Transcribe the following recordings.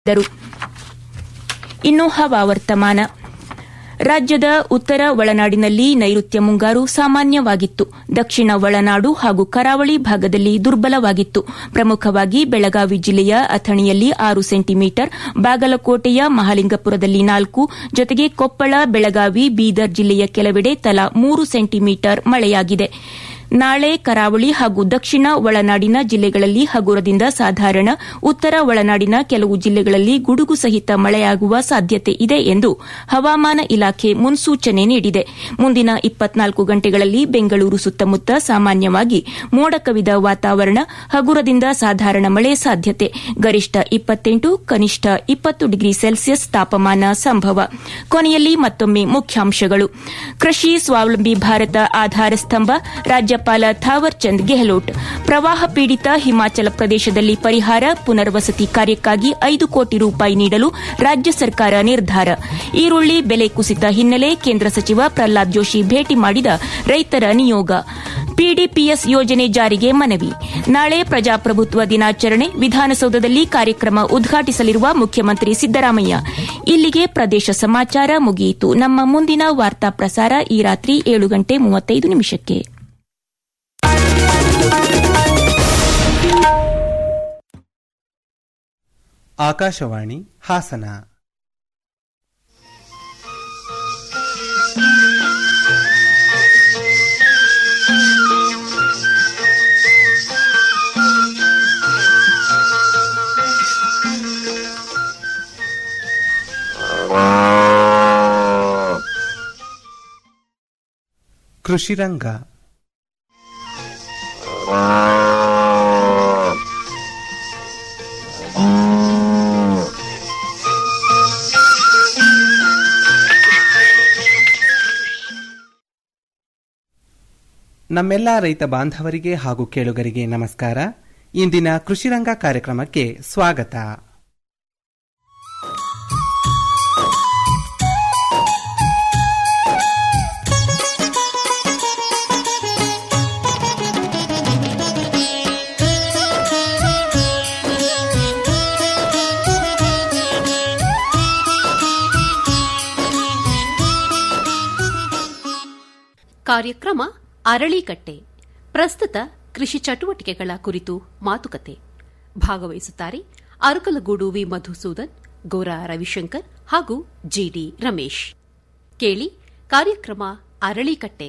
ದರು ಇನ್ನು ಹವಾವರ್ತಮಾನ ರಾಜ್ಯದ ಉತ್ತರ ಒಳನಾಡಿನಲ್ಲಿ ನೈಋತ್ಯ ಮುಂಗಾರು ಸಾಮಾನ್ಯವಾಗಿತ್ತು ದಕ್ಷಿಣ ಒಳನಾಡು ಹಾಗೂ ಕರಾವಳಿ ಭಾಗದಲ್ಲಿ ದುರ್ಬಲವಾಗಿತ್ತು ಪ್ರಮುಖವಾಗಿ ಬೆಳಗಾವಿ ಜಿಲ್ಲೆಯ ಅಥಣಿಯಲ್ಲಿ ಆರು ಸೆಂಟಿಮೀಟರ್ ಬಾಗಲಕೋಟೆಯ ಮಹಾಲಿಂಗಪುರದಲ್ಲಿ ನಾಲ್ಕು ಜೊತೆಗೆ ಕೊಪ್ಪಳ ಬೆಳಗಾವಿ ಬೀದರ್ ಜಿಲ್ಲೆಯ ಕೆಲವೆಡೆ ತಲಾ ಮೂರು ಸೆಂಟಿಮೀಟರ್ ಮಳೆಯಾಗಿದೆ ನಾಳೆ ಕರಾವಳಿ ಹಾಗೂ ದಕ್ಷಿಣ ಒಳನಾಡಿನ ಜಿಲ್ಲೆಗಳಲ್ಲಿ ಹಗುರದಿಂದ ಸಾಧಾರಣ ಉತ್ತರ ಒಳನಾಡಿನ ಕೆಲವು ಜಿಲ್ಲೆಗಳಲ್ಲಿ ಗುಡುಗು ಸಹಿತ ಮಳೆಯಾಗುವ ಸಾಧ್ಯತೆ ಇದೆ ಎಂದು ಹವಾಮಾನ ಇಲಾಖೆ ಮುನ್ಸೂಚನೆ ನೀಡಿದೆ ಮುಂದಿನ ಇಪ್ಪತ್ನಾಲ್ಕು ಗಂಟೆಗಳಲ್ಲಿ ಬೆಂಗಳೂರು ಸುತ್ತಮುತ್ತ ಸಾಮಾನ್ಯವಾಗಿ ಮೋಡ ಕವಿದ ವಾತಾವರಣ ಹಗುರದಿಂದ ಸಾಧಾರಣ ಮಳೆ ಸಾಧ್ಯತೆ ಗರಿಷ್ಠ ಇಪ್ಪತ್ತೆಂಟು ಕನಿಷ್ಠ ಇಪ್ಪತ್ತು ಡಿಗ್ರಿ ಸೆಲ್ಸಿಯಸ್ ತಾಪಮಾನ ಸಂಭವ ಕೊನೆಯಲ್ಲಿ ಮತ್ತೊಮ್ಮೆ ಮುಖ್ಯಾಂಶಗಳು ಕೃಷಿ ಸ್ವಾವಲಂಬಿ ಭಾರತ ಆಧಾರ ಸ್ತಂಭ ರಾಜ್ಯಪಾಲ ಥಾವರ್ ಚಂದ್ ಗೆಹ್ಲೋಟ್ ಪ್ರವಾಹ ಪೀಡಿತ ಹಿಮಾಚಲ ಪ್ರದೇಶದಲ್ಲಿ ಪರಿಹಾರ ಪುನರ್ವಸತಿ ಕಾರ್ಯಕ್ಕಾಗಿ ಐದು ಕೋಟಿ ರೂಪಾಯಿ ನೀಡಲು ರಾಜ್ಯ ಸರ್ಕಾರ ನಿರ್ಧಾರ ಈರುಳ್ಳಿ ಬೆಲೆ ಕುಸಿತ ಹಿನ್ನೆಲೆ ಕೇಂದ್ರ ಸಚಿವ ಪ್ರಹ್ಲಾದ್ ಜೋಶಿ ಭೇಟಿ ಮಾಡಿದ ರೈತರ ನಿಯೋಗ ಪಿಡಿಪಿಎಸ್ ಯೋಜನೆ ಜಾರಿಗೆ ಮನವಿ ನಾಳೆ ಪ್ರಜಾಪ್ರಭುತ್ವ ದಿನಾಚರಣೆ ವಿಧಾನಸೌಧದಲ್ಲಿ ಕಾರ್ಯಕ್ರಮ ಉದ್ಘಾಟಿಸಲಿರುವ ಮುಖ್ಯಮಂತ್ರಿ ಸಿದ್ದರಾಮಯ್ಯ ಇಲ್ಲಿಗೆ ಪ್ರದೇಶ ಸಮಾಚಾರ ಮುಗಿಯಿತು ನಮ್ಮ ಮುಂದಿನ ವಾರ್ತಾ ಪ್ರಸಾರ ಈ ರಾತ್ರಿ ಏಳು ಗಂಟೆ ಮೂವತ್ತೈದು ನಿಮಿಷಕ್ಕೆ ಆಕಾಶವಾಣಿ ಹಾಸನ ಕೃಷಿ ರಂಗ ನಮ್ಮೆಲ್ಲ ರೈತ ಬಾಂಧವರಿಗೆ ಹಾಗೂ ಕೇಳುಗರಿಗೆ ನಮಸ್ಕಾರ ಇಂದಿನ ಕೃಷಿರಂಗ ಕಾರ್ಯಕ್ರಮಕ್ಕೆ ಸ್ವಾಗತ ಕಾರ್ಯಕ್ರಮ ಅರಳಿಕಟ್ಟೆ ಪ್ರಸ್ತುತ ಕೃಷಿ ಚಟುವಟಿಕೆಗಳ ಕುರಿತು ಮಾತುಕತೆ ಭಾಗವಹಿಸುತ್ತಾರೆ ಅರಕಲಗೂಡು ವಿ ಮಧುಸೂದನ್ ಗೋರಾ ರವಿಶಂಕರ್ ಹಾಗೂ ಜಿಡಿ ರಮೇಶ್ ಕೇಳಿ ಕಾರ್ಯಕ್ರಮ ಅರಳಿಕಟ್ಟೆ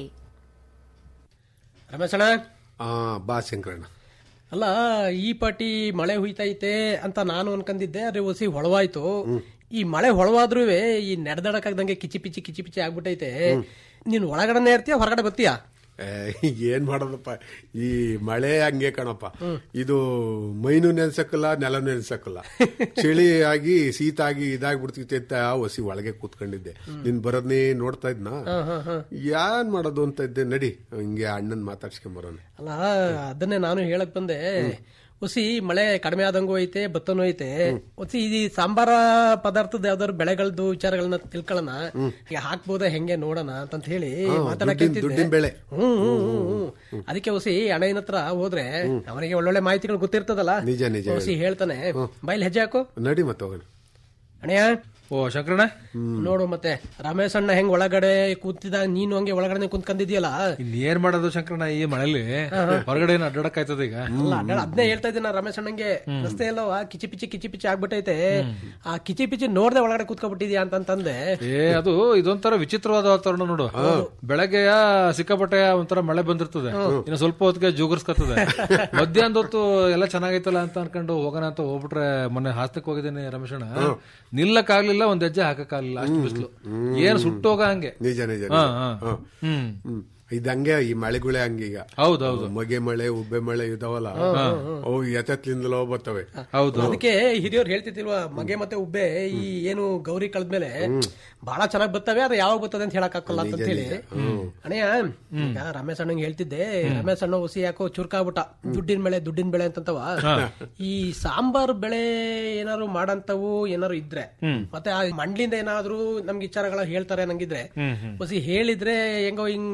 ರಮೇಶಣ್ಣ ಆ ಬಾ ಶಂಕರಣ್ಣ ಅಲ್ಲ ಈ ಪಾಟಿ ಮಳೆ ಹುಯ್ತೈತೆ ಅಂತ ನಾನು ಅನ್ಕೊಂಡಿದ್ದೆ ಅರೆ ಒಸಿ ಹೊಳವಾಯ್ತು ಈ ಮಳೆ ಹೊಳವಾದ್ರೂ ಈ ನೆಡ್ದಡಕಾಗ್ದಂಗೆ ಕಿಚಿ ಪಿಚಿ ಕಿಚಿ ಪಿಚಿ ಆಗ್ಬಿಟ್ಟೈತೆ ನೀನ್ ಒಳಗಡೆ ಇರ್ತೀಯ ಹೊರಗಡೆ ಬರ್ತೀಯಾ ಏ, ಏನ್ ಮಾಡೋದಪ್ಪ ಈ ಮಳೆ ಹಂಗೆ ಕಣಪ್ಪ ಇದು ಮೈನು ನೆನ್ಸಕ್ಕಲ್ಲ ನೆಲ ನೆನ್ಸಕ್ಕಲ್ಲ ಚಳಿ ಆಗಿ ಶೀತ ಆಗಿ ಇದಾಗ್ಬಿಡ್ತೈತೆ ಅಂತ ಹೊಸಿ ಒಳಗೆ ಕೂತ್ಕೊಂಡಿದ್ದೆ ನಿನ್ ಬರೋದ್ನೇ ನೋಡ್ತಾ ಇದ್ನ ಏನ್ ಮಾಡೋದು ಅಂತ ಇದ್ದೆ ನಡಿ ಹಿಂಗೆ ಅಣ್ಣನ್ ಮಾತಾಡ್ಸ್ಕೊಂಬರೋಣ ಅಲ್ಲ ಅದನ್ನೇ ನಾನು ಹೇಳಕ್ ಬಂದೆ ಒಸಿ ಮಳೆ ಕಡಿಮೆ ಆದಂಗೂ ಐತೆ ಭತ್ತನೂ ಐತೆ ಒಸಿ ಈ ಸಾಂಬಾರ ಪದಾರ್ಥದ ಯಾವ್ದಾದ್ರು ಬೆಳೆಗಳದ್ದು ವಿಚಾರಗಳನ್ನ ತಿಳ್ಕೊಳ್ಳೋಣ ಈಗ ಹಾಕ್ಬೋದ ಹೆಂಗೆ ನೋಡೋಣ ಅಂತ ಹೇಳಿ ಮಾತಾಡಕ್ಕೆ ದುಡ್ಡಿನ ದುಡ್ಡಿನ ಬೆಳೆ ಹ್ಮ್ ಹ್ಮ್ ಹ್ಮ್, ಹ್ಮ್. ಅದಕ್ಕೆ ಹೊಸಿ ಅಣ್ಣಯ್ಯನ ಹತ್ರ ಹೋದ್ರೆ ಅವನಿಗೆ ಒಳ್ಳೊಳ್ಳೆ ಮಾಹಿತಿಗಳು ಗೊತ್ತಿರ್ತದಲ್ಲ ನಿಜ, ನಿಜ ಹೊಸಿ ಹೇಳ್ತಾನೆ ಬಾಯಿಲ್ ಹೆಜ್ಜೆ ಹಾಕು ನಡಿ ಮತ್ತೆ ಹೋಗೋಣ ಅಣ್ಣಯ್ಯ ಓ ಶಂಕರಣ್ಣ ನೋಡು ಮತ್ತೆ ರಮೇಶ್ ಅಣ್ಣ ಹೆಂಗ್ ಒಳಗಡೆ ಕೂತಿದಾಗ ನೀನು ಹಂಗೆ ಒಳಗಡೆ ಕುಂತ್ಕೊಂಡಿದ್ಯಲ್ಲ ಇನ್ ಏನ್ ಮಾಡೋದು ಶಂಕರಣ್ಣ ಈ ಮಳೆಲಿ ಹೊರಗಡೆ ಏನು ಅಡ್ಡಾಡಕ್ ಆಯ್ತದ ಈಗ ಅಲ್ಲ ಅಡ್ಡಾಡ ಅದನ್ನೇ ಹೇಳ್ತಾ ಇದ್ದೀನಿ ರಮೇಶ್ ಅಣ್ಣಂಗೆ ರಸ್ತೆ ಎಲ್ಲವ ಕಿಚಿ ಪಿಚಿ ಕಿಚಿ ಪಿಚಿ ಆಗ್ಬಿಟ್ಟೈತೆ ಆ ಕಿಚಿ ಪಿಚಿ ನೋಡ್ದೆ ಒಳಗಡೆ ಕೂತ್ಕೊಬಿಟ್ಟಿದ್ಯಾ ಅಂತಂತಂದೆ ಏ ಅದು ಇದೊಂಥರ ವಿಚಿತ್ರವಾದ ವಾತಾವರಣ ನೋಡು ಬೆಳಗ್ಗೆಯ ಸಿಕ್ಕಾಪಟ್ಟೆ ಒಂಥರ ಮಳೆ ಬಂದಿರ್ತದೆ ಇನ್ನು ಸ್ವಲ್ಪ ಹೊತ್ತಿಗೆ ಜೋಗರ್ಸ್ಕತ್ತದೆ ಮಧ್ಯಾಹ್ನದ ಹೊತ್ತು ಎಲ್ಲ ಚೆನ್ನಾಗೈತಲ್ಲ ಅಂತ ಅನ್ಕೊಂಡು ಹೋಗೋಣ ಅಂತ ಹೋಗ್ಬಿಟ್ರೆ ಮೊನ್ನೆ ಹಾಸನಕ್ಕೆ ಹೋಗಿದ್ದೀನಿ ರಮೇಶಣ್ಣ ನಿಲ್ಲಕ್ ಆಗ್ಲಿಲ್ಲ ಒಂದ್ ಹೆಜ್ಜೆ ಹಾಕಕ್ ಆಗ್ಲಿಲ್ಲ ಅಷ್ಟು ಬಿಸಿಲು ಏನ್ ಸುಟ್ಟೋಗ ಹಂಗೆ ನಿಜ ನಿಜ ಹಾ, ನಿಜ. ಹಾ. ಹಾ. ಹ್ಮ್ ಹ್ಮ್. ಇದಂಗೆ ಈ ಮಳೆಗುಳೆ ಹಂಗೀಗ ಹೌದೌದು ಮಗೆ ಮಳೆ ಉಬ್ಬೆ ಮಳೆ ಇದಾವಲ್ಲ ಅವು ಎತ್ತತ್ಲಿಂದಲೋ ಬರ್ತವೆ ಹೌದು ಅದಕ್ಕೆ ಹಿರಿಯವ್ರು ಹೇಳ್ತಿದ್ದಿಲ್ವಾ ಮಗೆ ಮತ್ತೆ ಉಬ್ಬೆ ಈ ಏನು ಗೌರಿ ಕಳೆದ್ಮೇಲೆ ಬಹಳ ಚೆನ್ನಾಗ್ ಬರ್ತವೆ ಅದು ಯಾವಾಗ ಬರ್ತದೆ ಅಂತ ಹೇಳಕ್ ಹಾಕಲ್ಲ ಅಂತ ಹೇಳಿ ಅಣ್ಣಯ್ಯ ಈಗ ರಮೇಶ್ ಅಣ್ಣಂಗೆ ಹೇಳ್ತಿದ್ದೆ ರಮೇಶ್ ಅಣ್ಣ ಹುಸಿ ಯಾಕೋ ಚುರ್ಕಾಗ್ಬಿಟ್ಟ ದುಡ್ಡಿನ ಬೆಳೆ ದುಡ್ಡಿನ ಬೆಳೆ ಅಂತಂತವ ಈ ಸಾಂಬಾರ್ ಬೆಳೆ ಏನಾದ್ರು ಮಾಡಂತವು ಏನಾದ್ರು ಇದ್ರೆ ಮತ್ತೆ ಆ ಮಂಡ್ಲಿಂದ ಏನಾದ್ರು ನಮ್ಗೆ ವಿಚಾರಗಳ ಹೇಳ್ತಾರೆ ನಂಗಿದ್ರೆ ಹುಸಿ ಹೇಳಿದ್ರೆ ಹೆಂಗೋ ಹಿಂಗ್ ಮಳೆ ಕಡಿಮೆ